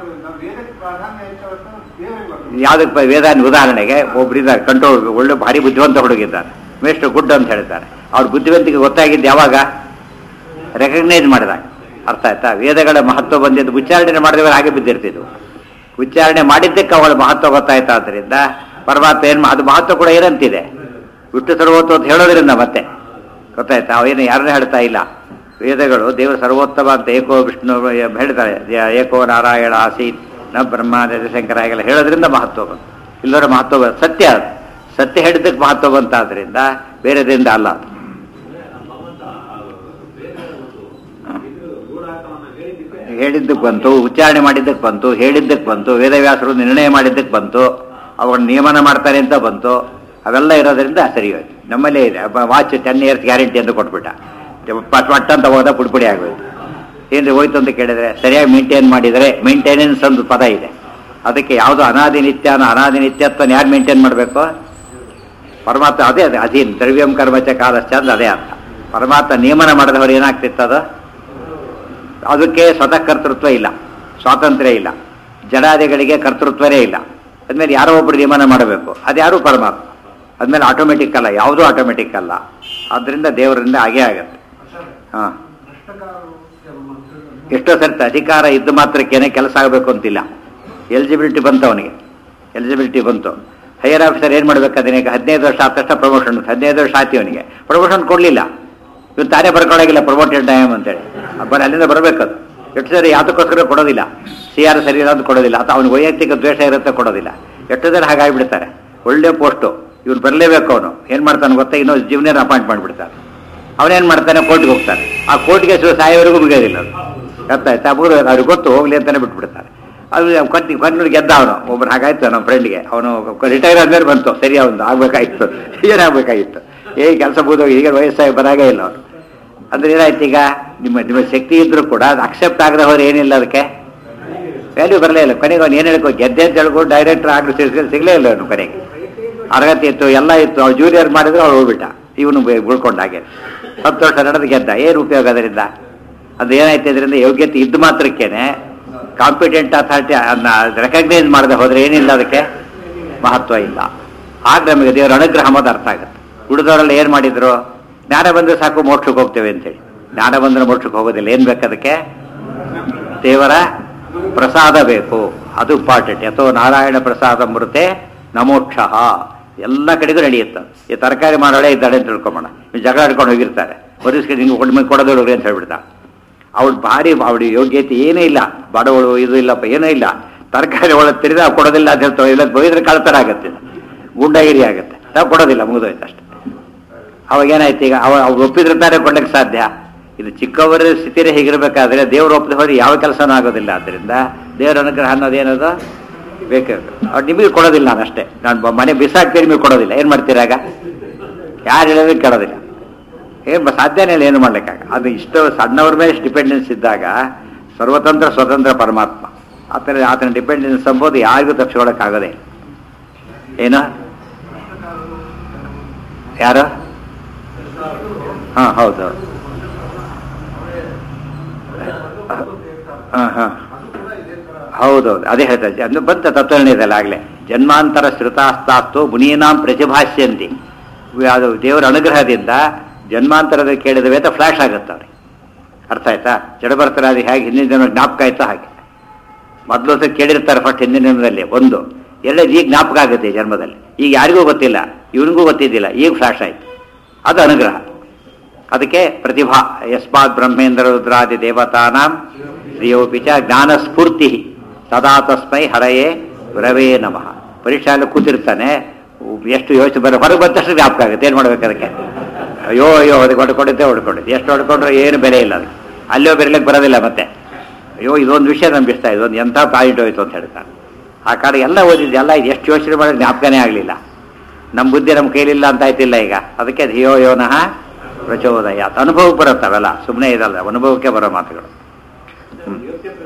ವೇದಕ್ಕೆ ಪ್ರಾಧಾನ್ಯ ಹೆಚ್ಚಾಗುತ್ತೆ ದೇವರಿಗೆ ಬರ್ತದೆ ಯಾವುದಕ್ಕೆ ಬ- ವೇದಾಂತ ಉದಾಹರಣೆಗೆ ಒಬ್ಬರಿದ್ದಾರೆ ಕಂಟ್ರೋಲ್ ಒಳ್ಳೆ ಭಾರಿ ಬುದ್ಧಿವಂತ ಹುಡುಗಿದ್ದಾರೆ ಮೇಷ್ಟು ಗುಡ್ ಅಂತ ಹೇಳ್ತಾರೆ ಅವ್ರ ಬುದ್ಧಿವಂತಿಕೆ ಗೊತ್ತಾಗಿದ್ದು ಯಾವಾಗ ರೆಕಗ್ನೈಸ್ ಮಾಡಿದಾಗ ಅರ್ಥ ಆಯ್ತಾ ವೇದಗಳ ಮಹತ್ವ ಬಂದಿದ್ದು ಉಚ್ಚಾರಣೆ ಮಾಡಿದವರು ಹಾಗೆ ಬಿದ್ದಿರ್ತಿದ್ವು ಉಚ್ಚಾರಣೆ ಮಾಡಿದ್ದಕ್ಕೆ ಅವಳ ಮಹತ್ವ ಗೊತ್ತಾಯ್ತಾ ಆದ್ದರಿಂದ ಪರಮಾತ್ಮ ಏನು ಅದು ಮಹತ್ವ ಕೂಡ ಏನಂತಿದೆ ವಿಷ್ಣು ಸರ್ವೋತ್ತಮ ಅಂತ ಹೇಳೋದ್ರಿಂದ ಮತ್ತೆ ಗೊತ್ತಾಯ್ತಾ ಅವೇನು ಯಾರನ್ನೂ ಹೇಳ್ತಾ ಇಲ್ಲ ವೇದಗಳು ದೇವರು ಸರ್ವೋತ್ತಮ ಅಂತ ಏಕೋ ವಿಷ್ಣು ಹೇಳ್ತಾರೆ ಯ- ಏಕೋ ನಾರಾಯಣ ಆಸೀತ್ ನ ಬ್ರಹ್ಮ ಶಂಕರ ಹಾಗೆಲ್ಲ ಹೇಳೋದ್ರಿಂದ ಮಹತ್ವ ಬಂತು ಇಲ್ಲರ ಮಹತ್ವ ಬಂತು. ಸತ್ಯ ಅದು ಸತ್ಯ ಹೇಳಿದ್ದಕ್ಕೆ ಮಹತ್ವ ಬಂತಾದ್ರಿಂದ ಬೇರೆದ್ರಿಂದ ಅಲ್ಲ ಅದು ಹೇಳಿದ್ದಕ್ಕೆ ಬಂತು ಉಚ್ಚಾರಣೆ ಮಾಡಿದ್ದಕ್ಕೆ ಬಂತು ಹೇಳಿದ್ದಕ್ಕೆ ಬಂತು ವೇದವ್ಯಾಸರು ನಿರ್ಣಯ ಮಾಡಿದ್ದಕ್ಕೆ ಬಂತು ಅವನ ನಿಯಮನ ಮಾಡ್ತಾರೆ ಅಂತ ಬಂತು ಅವೆಲ್ಲ ಇರೋದ್ರಿಂದ ಸರಿ ಹೋಯ್ತು ನಮ್ಮಲ್ಲೇ ಇದೆ ವಾಚ್ ಟೆನ್ ಇಯರ್ಸ್ ಗ್ಯಾರಂಟಿ ಅಂತ ಕೊಟ್ಬಿಟ್ಟ ಪಟ್ ಪಟ್ ಅಂತ ಹೋದ ಪುಡ್ಪುಡಿ ಆಗೋಯ್ತು ಏನ್ರಿ ಹೋಯ್ತು ಅಂತ ಕೇಳಿದ್ರೆ ಸರಿಯಾಗಿ ಮೇಂಟೈನ್ ಮಾಡಿದರೆ ಮೇಂಟೆನೆನ್ಸ್ ಒಂದು ಪದ ಇದೆ ಅದಕ್ಕೆ ಯಾವುದು ಅನಾದಿ ನಿತ್ಯನ ಅನಾದಿ ನಿತ್ಯತ್ವನ ಯಾರು ಮೇಂಟೈನ್ ಮಾಡಬೇಕು ಪರಮಾತ್ಮ ಅದೇ ಅದೇ ಅಧೀನ್ ದ್ರವ್ಯಂ ಕರ್ಮಚ ಕಾಲಶ್ಚ ಅಂದ್ರೆ ಅದೇ ಅರ್ಥ ಪರಮಾತ್ಮ ನಿಯಮನ ಮಾಡಿದವರು ಏನಾಗ್ತಿತ್ತು ಅದು ಅದಕ್ಕೆ ಸ್ವತಃ ಕರ್ತೃತ್ವ ಇಲ್ಲ ಸ್ವಾತಂತ್ರ್ಯ ಇಲ್ಲ ಜಡಾದಿಗಳಿಗೆ ಕರ್ತೃತ್ವನೇ ಇಲ್ಲ ಅದ್ಮೇಲೆ ಯಾರೋ ಒಬ್ರು ನಿಯಮನ ಮಾಡಬೇಕು ಅದ್ಯಾರು ಪರಮಾತ್ಮ ಅದ್ಮೇಲೆ ಆಟೋಮೆಟಿಕ್ ಅಲ್ಲ ಯಾವುದೂ ಆಟೋಮೆಟಿಕ್ ಅಲ್ಲ ಆದ್ದರಿಂದ ದೇವರಿಂದ ಹಾಗೇ ಆಗತ್ತೆ ಹಾಂ ಎಷ್ಟೋ ಸರ್ತಿ ಅಧಿಕಾರ ಇದ್ದು ಮಾತ್ರಕ್ಕೇನೆ ಕೆಲಸ ಆಗಬೇಕು ಅಂತಿಲ್ಲ ಎಲಿಜಿಬಿಲಿಟಿ ಬಂತು ಅವನಿಗೆ ಎಲಿಜಿಬಿಲಿಟಿ ಬಂತು ಹೈಯರ್ ಆಫೀಸರ್ ಏನು ಮಾಡ್ಬೇಕು ಅದನ್ನ ಹದಿನೈದು ವರ್ಷ ಆದ ತಕ್ಷಣ ಪ್ರಮೋಷನ್ ಹದಿನೈದು ವರ್ಷ ಆಯ್ತು ಅವನಿಗೆ ಪ್ರಮೋಷನ್ ಕೊಡಲಿಲ್ಲ ಇವನು ತಾನೇ ಬರ್ಕೊಳ್ಳೋಗಿಲ್ಲ ಪ್ರಮೋಟೆಡ್ ಟೈಮ್ ಅಂತೇಳಿ ಬರ ಅಲ್ಲಿಂದ ಬರಬೇಕದು ಎಷ್ಟು ಸರಿ ಯಾತಕ್ಕೋಸ್ಕರ ಕೊಡೋದಿಲ್ಲ ಸಿ ಆರ್ ಸರಿ ಇಲ್ಲ ಅಂತ ಕೊಡೋದಿಲ್ಲ ಅಥವಾ ಅವನಿಗೆ ವೈಯಕ್ತಿಕ ದ್ವೇಷ ಇರುತ್ತೆ ಕೊಡೋದಿಲ್ಲ ಎಷ್ಟು ಜನ ಹಾಗಾಗಿಬಿಡ್ತಾರೆ ಒಳ್ಳೆ ಪೋಸ್ಟು ಇವ್ನು ಬರಲೇಬೇಕು ಅವನು ಏನು ಮಾಡ್ತಾನೆ ಗೊತ್ತಾ ಇನ್ನೊಂದು ಜೀವನ ಅಪಾಯಿಂಟ್ ಮಾಡಿಬಿಡ್ತಾರೆ ಅವನೇನು ಮಾಡ್ತಾನೆ ಕೋರ್ಟ್ಗೆ ಹೋಗ್ತಾನೆ ಆ ಕೋರ್ಟ್ಗೆ ಸಾಯೋವರೆಗೂ ಮುಗಿಯೋದಿಲ್ಲ ಅದು ಗೊತ್ತಾಯ್ತಾ ಮುಗಿದು ಅವ್ರಿಗೆ ಗೊತ್ತು ಹೋಗ್ಲಿ ಅಂತಾನೆ ಬಿಟ್ಬಿಡ್ತಾರೆ ಅದು ಕೊಟ್ಟಿ ಕೊನೆಗೆ ಗೆದ್ದ ಅವನು ಒಬ್ಬರು ಹಾಗಾಯ್ತು ನಮ್ಮ ಫ್ರೆಂಡ್ಗೆ ಅವನು ರಿಟೈರ್ ಆದ್ಮೇಲೆ ಬಂತು ಸರಿ ಅವನು ಆಗ್ಬೇಕಾಗಿತ್ತು ಏನಾಗಬೇಕಾಗಿತ್ತು ಏ ಕೆಲಸ ಮುಗಿದೋಗಿ ಈಗ ವಯಸ್ಸಾಗಿ ಬರಾಗೇ ಇಲ್ಲ ಅವನು ಅಂದ್ರೆ ಏನಾಯ್ತು ಈಗ ನಿಮ್ಮ ನಿಮ್ಮ ಶಕ್ತಿ ಇದ್ರೂ ಕೂಡ ಅದು ಅಕ್ಸೆಪ್ಟ್ ಆಗದೆ ಹೋದ್ರೆ ಏನಿಲ್ಲ ಅದಕ್ಕೆ ವ್ಯಾಲ್ಯೂ ಬರಲೇ ಇಲ್ಲ ಕೊನೆಗೆ ಅವ್ನು ಏನು ಹೇಳ್ಕೊ ಗೆದ್ದೆ ಅಂತ ಹೇಳ್ಕೊಂಡು ಡೈರೆಕ್ಟರ್ ಆಗಲು ಸಿಗಲೇ ಇಲ್ಲ ಅವನು ಕೊನೆಗೆ ಅರ್ಹತೆ ಇತ್ತು ಎಲ್ಲ ಇತ್ತು ಅವ್ನು ಜೂನಿಯರ್ ಮಾಡಿದ್ರು ಅವ್ರು ಹೋಗ್ಬಿಟ್ಟ ಇವನು ಉಳ್ಕೊಂಡ ಹಾಗೆ ಹತ್ತು ವರ್ಷ ನಡೆದು ಗೆದ್ದ ಏನು ಉಪಯೋಗ ಅದರಿಂದ ಅದು ಏನಾಯ್ತು ಇದರಿಂದ ಯೋಗ್ಯತೆ ಇದ್ದು ಮಾತ್ರಕ್ಕೇನೆ ಕಾಂಪಿಟೆಂಟ್ ಅಥಾರಿಟಿ ಅದನ್ನ ರೆಕಗ್ನೈಸ್ ಮಾಡದೆ ಹೋದ್ರೆ ಏನಿಲ್ಲ ಅದಕ್ಕೆ ಮಹತ್ವ ಇಲ್ಲ ಆಗ ನಮಗೆ ದೇವರ ಅನುಗ್ರಹ ಅನ್ನೋದು ಅರ್ಥ ಆಗುತ್ತೆ ಉಳಿದವರೆಲ್ಲ ಏನು ಮಾಡಿದ್ರು ಜ್ಞಾನ ಬಂದ್ರೆ ಸಾಕು ಮೋಕ್ಷಕ್ಕೆ ಹೋಗ್ತೇವೆ ಅಂತೇಳಿ ಜ್ಞಾನ ಬಂದ್ರೆ ಮೋಕ್ಷಕ್ಕೆ ಹೋಗೋದಿಲ್ಲ ಏನು ಬೇಕು ಅದಕ್ಕೆ ದೇವರ ಪ್ರಸಾದ ಬೇಕು ಅದು ಇಂಪಾರ್ಟೆಂಟ್ ಯಥೋ ನಾರಾಯಣ ಪ್ರಸಾದ ಮೃತೆ ನಮೋಕ್ಷ ಎಲ್ಲ ಕಡೆಗೂ ನಡೆಯುತ್ತೆ ಈ ತರಕಾರಿ ಮಾಡೋಳೆ ಇದ್ದಾಳೆ ಅಂತ ತಿಳ್ಕೊಂಬೋಣ ನೀವು ಜಗಳ ಆಡ್ಕೊಂಡು ಹೋಗಿರ್ತಾರೆ ಒರಿಸ್ಕೆ ನಿಂಗೆ ಕೊಡ್ ಕೊಡೋದೊಳಗೆ ಅಂತ ಹೇಳ್ಬಿಡ್ತಾ ಅವಳು ಭಾರಿ ಅವಳು ಯೋಗ್ಯತೆ ಏನೂ ಇಲ್ಲ ಬಡವಳು ಇದು ಇಲ್ಲಪ್ಪ ಏನೂ ಇಲ್ಲ ತರಕಾರಿ ಒಳಗೆ ತಿರುಗಿ ನಾವು ಕೊಡೋದಿಲ್ಲ ಅಂತ ಹೇಳ್ತಾವೆ ಇಲ್ಲ ಬೈದ್ರೆ ಕಳ್ತರ ಆಗತ್ತೆ ಗುಂಡಾಗಿರಿ ಆಗುತ್ತೆ ನಾವು ಕೊಡೋದಿಲ್ಲ ಮುಗಿದೋಯ್ತು ಅಷ್ಟೇ ಅವಾಗ ಏನಾಯ್ತು ಈಗ ಅವ ಅವ್ರು ಒಪ್ಪಿದ್ರೆ ತಾನೇ ಕೊಡ್ಲಿಕ್ಕೆ ಸಾಧ್ಯ ಇದು ಚಿಕ್ಕವರ ಸ್ಥಿತಿರೇ ಹೀಗಿರ್ಬೇಕಾದ್ರೆ ದೇವ್ರು ಒಪ್ಪದೆ ಹೋದ್ರೆ ಯಾವ ಕೆಲಸನೂ ಆಗೋದಿಲ್ಲ ಆದ್ದರಿಂದ ದೇವರ ಅನುಗ್ರಹ ಅನ್ನೋದೇನದು ಬೇಕು ಅವ್ರು ನಿಮಗೆ ಕೊಡೋದಿಲ್ಲ ನಾನು ಅಷ್ಟೇ ನಾನು ಬ- ಮನೆ ಬಿಸಾಕ್ತೀನಿ ನಿಮಗೆ ಕೊಡೋದಿಲ್ಲ ಏನು ಮಾಡ್ತೀರಾಗ ಯಾರು ಹೇಳಿದ್ರೆ ಕೇಳೋದಿಲ್ಲ ಏನು ಸಾಧ್ಯನೇ ಇಲ್ಲ ಏನು ಮಾಡ್ಲಿಕ್ಕಾಗ ಅದು ಇಷ್ಟು ಸಣ್ಣವ್ರ ಮೇಲೆ ಡಿಪೆಂಡೆನ್ಸ್ ಇದ್ದಾಗ ಸರ್ವತಂತ್ರ ಸ್ವತಂತ್ರ ಪರಮಾತ್ಮ ಆತನ ಆತನ ಡಿಪೆಂಡೆನ್ಸ್ ಎಂಬುದು ಯಾರಿಗೂ ತಪ್ಪಿಸ್ಕೊಳ್ಳೋಕ್ಕಾಗದೆ ಏನು ಯಾರು ಹಾಂ ಹೌದು ಹಾಂ ಹಾಂ ಹೌದೌದು ಅದೇ ಹೇಳ್ತಾರೆ ಅದು ಬಂತ ತತ್ವನಿರ್ಣಯದಲ್ಲಿ ಆಗಲೇ ಜನ್ಮಾಂತರ ಶ್ರುತಾಸ್ತಾಸ್ತು ಮುನೀನಾಂ ಪ್ರತಿಭಾಷ್ಯಂತಿ ಅದು ದೇವರ ಅನುಗ್ರಹದಿಂದ ಜನ್ಮಾಂತರದ ಕೇಳಿದ ವೇತ ಫ್ಲಾಶ್ ಆಗುತ್ತೆ ಅವ್ರಿಗೆ ಅರ್ಥ ಆಯ್ತಾ ಜಡಭರ್ತರಾದಿ ಹೇಗೆ ಹಿಂದಿನ ಜನ್ಮ ಜ್ಞಾಪಕ ಆಯ್ತಾ ಹಾಗೆ ಮೊದಲು ಹೊಸ ಕೇಳಿರ್ತಾರೆ ಫಸ್ಟ್ ಹಿಂದಿನ ಜನ್ಮದಲ್ಲಿ ಒಂದು ಎರಡನೇದು ಈಗ ಜ್ಞಾಪಕ ಆಗುತ್ತೆ ಈ ಜನ್ಮದಲ್ಲಿ ಈಗ ಯಾರಿಗೂ ಗೊತ್ತಿಲ್ಲ ಇವನಿಗೂ ಗೊತ್ತಿದ್ದಿಲ್ಲ ಈಗ ಫ್ಲಾಶ್ ಆಯ್ತು ಅದು ಅನುಗ್ರಹ ಅದಕ್ಕೆ ಪ್ರತಿಭಾ ಯಸ್ಮಾತ್ ಬ್ರಹ್ಮೇಂದ್ರ ರುದ್ರಾದಿ ದೇವತಾನಾಂ ಶ್ರೀಯೋಪಿ ಚ ಜ್ಞಾನ ಸ್ಫೂರ್ತಿ ಸದಾ ತಸ್ಮೈ ಹರಯೇ ಗುರವೇ ನಮಃ ಪರೀಕ್ಷೆಯಲ್ಲಿ ಕೂತಿರ್ತಾನೆ ಎಷ್ಟು ಯೋಚನೆ ಬರೋ ಹೊರಗೆ ಬಂದ ತಕ್ಷಣ ಜ್ಞಾಪಕ ಆಗುತ್ತೆ ಏನು ಮಾಡ್ಬೇಕು ಅದಕ್ಕೆ ಅಯ್ಯೋ ಅಯ್ಯೋ ಅದಕ್ಕೆ ಹೊಡ್ಕೊಂಡಿದ್ದೆ ಹೊಡ್ಕೊಂಡಿದ್ದೆ ಎಷ್ಟು ಹೊಡ್ಕೊಂಡ್ರೆ ಏನು ಬೆಲೆ ಇಲ್ಲ ಅದಕ್ಕೆ ಅಲ್ಲೋ ಬೆರಲಿಕ್ಕೆ ಬರೋದಿಲ್ಲ ಮತ್ತೆ ಅಯ್ಯೋ ಇದೊಂದು ವಿಷಯ ನಂಬಿಸ್ತಾ ಇಷ್ಟ ಇದೊಂದು ಎಂಥ ಪಾಯಿಂಟ್ ಹೋಯ್ತು ಅಂತ ಹೇಳ್ತಾನೆ ಆ ಕಾರಣ ಎಲ್ಲ ಓದಿದ್ದು ಎಲ್ಲ ಇದು ಎಷ್ಟು ಯೋಚನೆ ಮಾಡಿದ್ರೆ ಜ್ಞಾಪಕನೇ ಆಗಲಿಲ್ಲ ನಮ್ಮ ಬುದ್ಧಿ ನಮ್ಮ ಕೈಲಿಲ್ಲ ಅಂತ ಆಯ್ತಿಲ್ಲ ಈಗ ಅದಕ್ಕೆ ಧಿಯೋ ಯೋನಃ ಪ್ರಚೋದಯ ಅನುಭವಕ್ಕೆ ಬರುತ್ತೆ ಅವೆಲ್ಲ ಸುಮ್ಮನೆ ಇದಲ್ಲ ಅನುಭವಕ್ಕೆ ಬರೋ ಮಾತುಗಳು ಹ್ಮ್.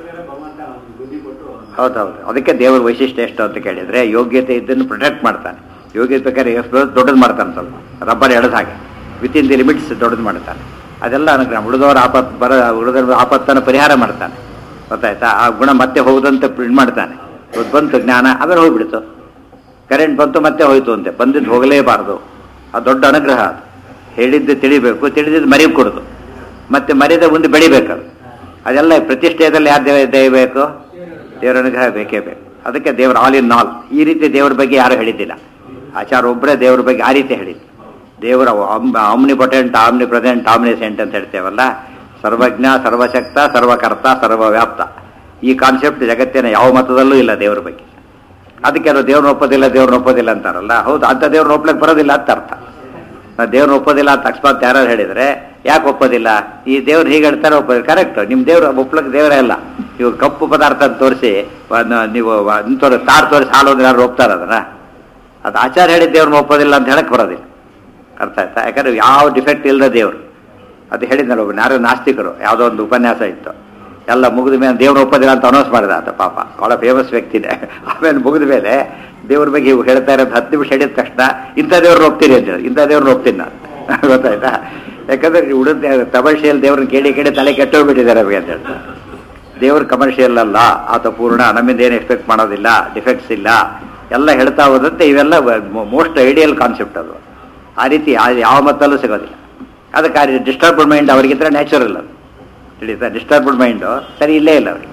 ಹೌದೌದು ಅದಕ್ಕೆ ದೇವರ ವೈಶಿಷ್ಟ್ಯ ಎಷ್ಟು ಅಂತ ಕೇಳಿದ್ರೆ ಯೋಗ್ಯತೆ ಇದ್ದನ್ನು ಪ್ರೊಟೆಕ್ಟ್ ಮಾಡ್ತಾನೆ ಯೋಗ್ಯತೆ ಬೇಕಾದ್ರೆ ಎಷ್ಟು ದೊಡ್ಡದು ಮಾಡ್ತಾನೆ ಸ್ವಲ್ಪ ರಬ್ಬರ್ ಎಳೆದ ಹಾಗೆ ವಿತಿನ್ ದಿ ಲಿಮಿಟ್ಸ್ ದೊಡ್ಡದು ಮಾಡ್ತಾನೆ ಅದೆಲ್ಲ ಅನುಗ್ರಹ ಉಳಿದವರ ಆಪತ್ ಬರ ಉಳಿದವರ ಆಪತ್ತನ್ನು ಪರಿಹಾರ ಮಾಡ್ತಾನೆ ಗೊತ್ತಾಯ್ತಾ ಆ ಗುಣ ಮತ್ತೆ ಹೋಗುದಂತ ಪ್ರಿಂಟ್ ಮಾಡ್ತಾನೆ ಇವತ್ತು ಬಂತು ಜ್ಞಾನ ಆಮೇಲೆ ಹೋಗ್ಬಿಡ್ತು ಕರೆಂಟ್ ಬಂತು ಮತ್ತೆ ಹೋಯ್ತು ಅಂತೆ ಬಂದಿದ್ದು ಹೋಗಲೇಬಾರ್ದು ಅದು ದೊಡ್ಡ ಅನುಗ್ರಹ ಅದು ಹೇಳಿದ್ದು ತಿಳಿಬೇಕು ತಿಳಿದಿದ್ದು ಮರಿ ಕೊಡೋದು ಮತ್ತೆ ಮರ್ಯಾದೆ ಮುಂದೆ ಬೆಳಿಬೇಕು ಅದು ಅದೆಲ್ಲ ಪ್ರತಿಷ್ಠೆಯಲ್ಲಿ ಯಾರು ದೇವ ದಯಬೇಕು ದೇವರ ಅನುಗ್ರಹ ಬೇಕೇ ಬೇಕು ಅದಕ್ಕೆ ದೇವರ ಆಲ್ ಇನ್ ಆಲ್ ಈ ರೀತಿ ದೇವರ ಬಗ್ಗೆ ಯಾರು ಹೇಳಿದ್ದಿಲ್ಲ ಆಚಾರ ಒಬ್ಬರೇ ದೇವರ ಬಗ್ಗೆ ಆ ರೀತಿ ಹೇಳಿದ್ದು ದೇವರ omnipotent omnipresent omniscient ಅಂತ ಹೇಳ್ತೇವಲ್ಲ ಸರ್ವಜ್ಞ ಸರ್ವಶಕ್ತ ಸರ್ವಕರ್ತ ಸರ್ವವ್ಯಾಪ್ತ ಈ ಕಾನ್ಸೆಪ್ಟ್ ಜಗತ್ತಿನ ಯಾವ ಮತದಲ್ಲೂ ಇಲ್ಲ ದೇವರ ಬಗ್ಗೆ ಅದಕ್ಕೆ ಅವರು ದೇವ್ರನ್ನ ಒಪ್ಪೋದಿಲ್ಲ ದೇವ್ರನ್ನ ಒಪ್ಪೋದಿಲ್ಲ ಅಂತಾರಲ್ಲ ಹೌದು ಅಂತ ದೇವ್ರನ್ನ ಒಪ್ಲಕ್ಕೆ ಬರೋದಿಲ್ಲ ಅಂತ ಅರ್ಥ ನಾವು ದೇವ್ರನ್ನ ಒಪ್ಪೋದಿಲ್ಲ ಅಂತ ಅಕಸ್ಮಾತ್ ಯಾರು ಹೇಳಿದ್ರೆ ಯಾಕೆ ಒಪ್ಪೋದಿಲ್ಲ ಈ ದೇವ್ರು ಹೀಗೆ ಹೇಳ್ತಾರೆ ಒಪ್ಪೋದಿಲ್ಲ ಕರೆಕ್ಟ್ ನಿಮ್ಮ ದೇವ್ರ ಒಪ್ಲಕ್ಕೆ ದೇವರೇ ಅಲ್ಲ ಇವಾಗ ಕಪ್ಪು ಪದಾರ್ಥ ಅಂತ ತೋರಿಸಿ ನೀವು ತೋರಿ ತಾರ್ ತೋರಿಸಿ ಹಾಲು ಅಂದ್ರೆ ಯಾರು ಒಪ್ತಾರ ಅದನ್ನ ಅದು ಆಚಾರ ಹೇಳಿದ ದೇವ್ರನ್ನ ಒಪ್ಪೋದಿಲ್ಲ ಅಂತ ಹೇಳಕ್ ಬರೋದಿಲ್ಲ ಅರ್ಥ ಆಯ್ತಾ ಯಾಕಂದ್ರೆ ಯಾವ ಡಿಫೆಕ್ಟ್ ಇಲ್ಲದ ದೇವ್ರು ಅದು ಹೇಳಿದ್ನಲ್ಲ ಒಬ್ಬ ಯಾರೋ ನಾಸ್ತಿಕರು ಯಾವುದೋ ಒಂದು ಉಪನ್ಯಾಸ ಇತ್ತು ಎಲ್ಲ ಮುಗಿದ ಮೇಲೆ ದೇವ್ರು ಒಪ್ಪೋದಿಲ್ಲ ಅಂತ ಅನೌನ್ಸ್ ಮಾಡಿದ ಆತ ಪಾಪ ಬಹಳ ಫೇಮಸ್ ವ್ಯಕ್ತಿನೇ ಆಮೇಲೆ ಮುಗಿದ ಮೇಲೆ ದೇವ್ರ ಬಗ್ಗೆ ಇವು ಹೇಳ್ತಾ ಇರೋದು ಹತ್ತು ನಿಮಿಷ ಹೇಳಿದ ತಕ್ಷಣ ಇಂಥ ದೇವ್ರನ್ನ ಒಪ್ತೀನಿ ಅಂತ ಹೇಳಿ ಇಂಥ ದೇವ್ರನ್ನ ಒಪ್ತೀನಿ ನಾನು ಗೊತ್ತಾಯ್ತಾ ಯಾಕಂದ್ರೆ ಉಳಿದ ಕಮರ್ಷಿಯಲ್ ದೇವ್ರನ್ನ ಕೇಳಿ ಕೇಳಿ ತಲೆ ಕೆಟ್ಟೋಗ್ಬಿಟ್ಟಿದ್ದಾರೆ ಅವ್ರಿಗೆ ಅಂತ ಹೇಳ್ತಾರೆ ದೇವ್ರ ಕಮರ್ಷಿಯಲ್ ಅಲ್ಲ ಆತ ಪೂರ್ಣ ನಮ್ಮಿಂದ ಏನು ಎಕ್ಸ್ಪೆಕ್ಟ್ ಮಾಡೋದಿಲ್ಲ ಡಿಫೆಕ್ಟ್ಸ್ ಇಲ್ಲ ಎಲ್ಲ ಹೇಳ್ತಾ ಹೋದಂತೆ ಇವೆಲ್ಲ ಮೋಸ್ಟ್ ಐಡಿಯಲ್ ಕಾನ್ಸೆಪ್ಟ್ ಅದು ಆ ರೀತಿ ಆ- ಯಾವ ಮತ್ತಲ್ಲೂ ಸಿಗೋದಿಲ್ಲ ಅದಕ್ಕೆ ಆ ಡಿಸ್ಟರ್ಬ್ಡ್ ಮೈಂಡ್ ಅವ್ರಿಗಿದ್ರೆ ನ್ಯಾಚುರಲ್ ಅದು ತಿಳಿತಾ ಡಿಸ್ಟರ್ಬ್ಡ್ ಮೈಂಡು ಸರಿ ಇಲ್ಲೇ ಇಲ್ಲ ಅವ್ರಿಗೆ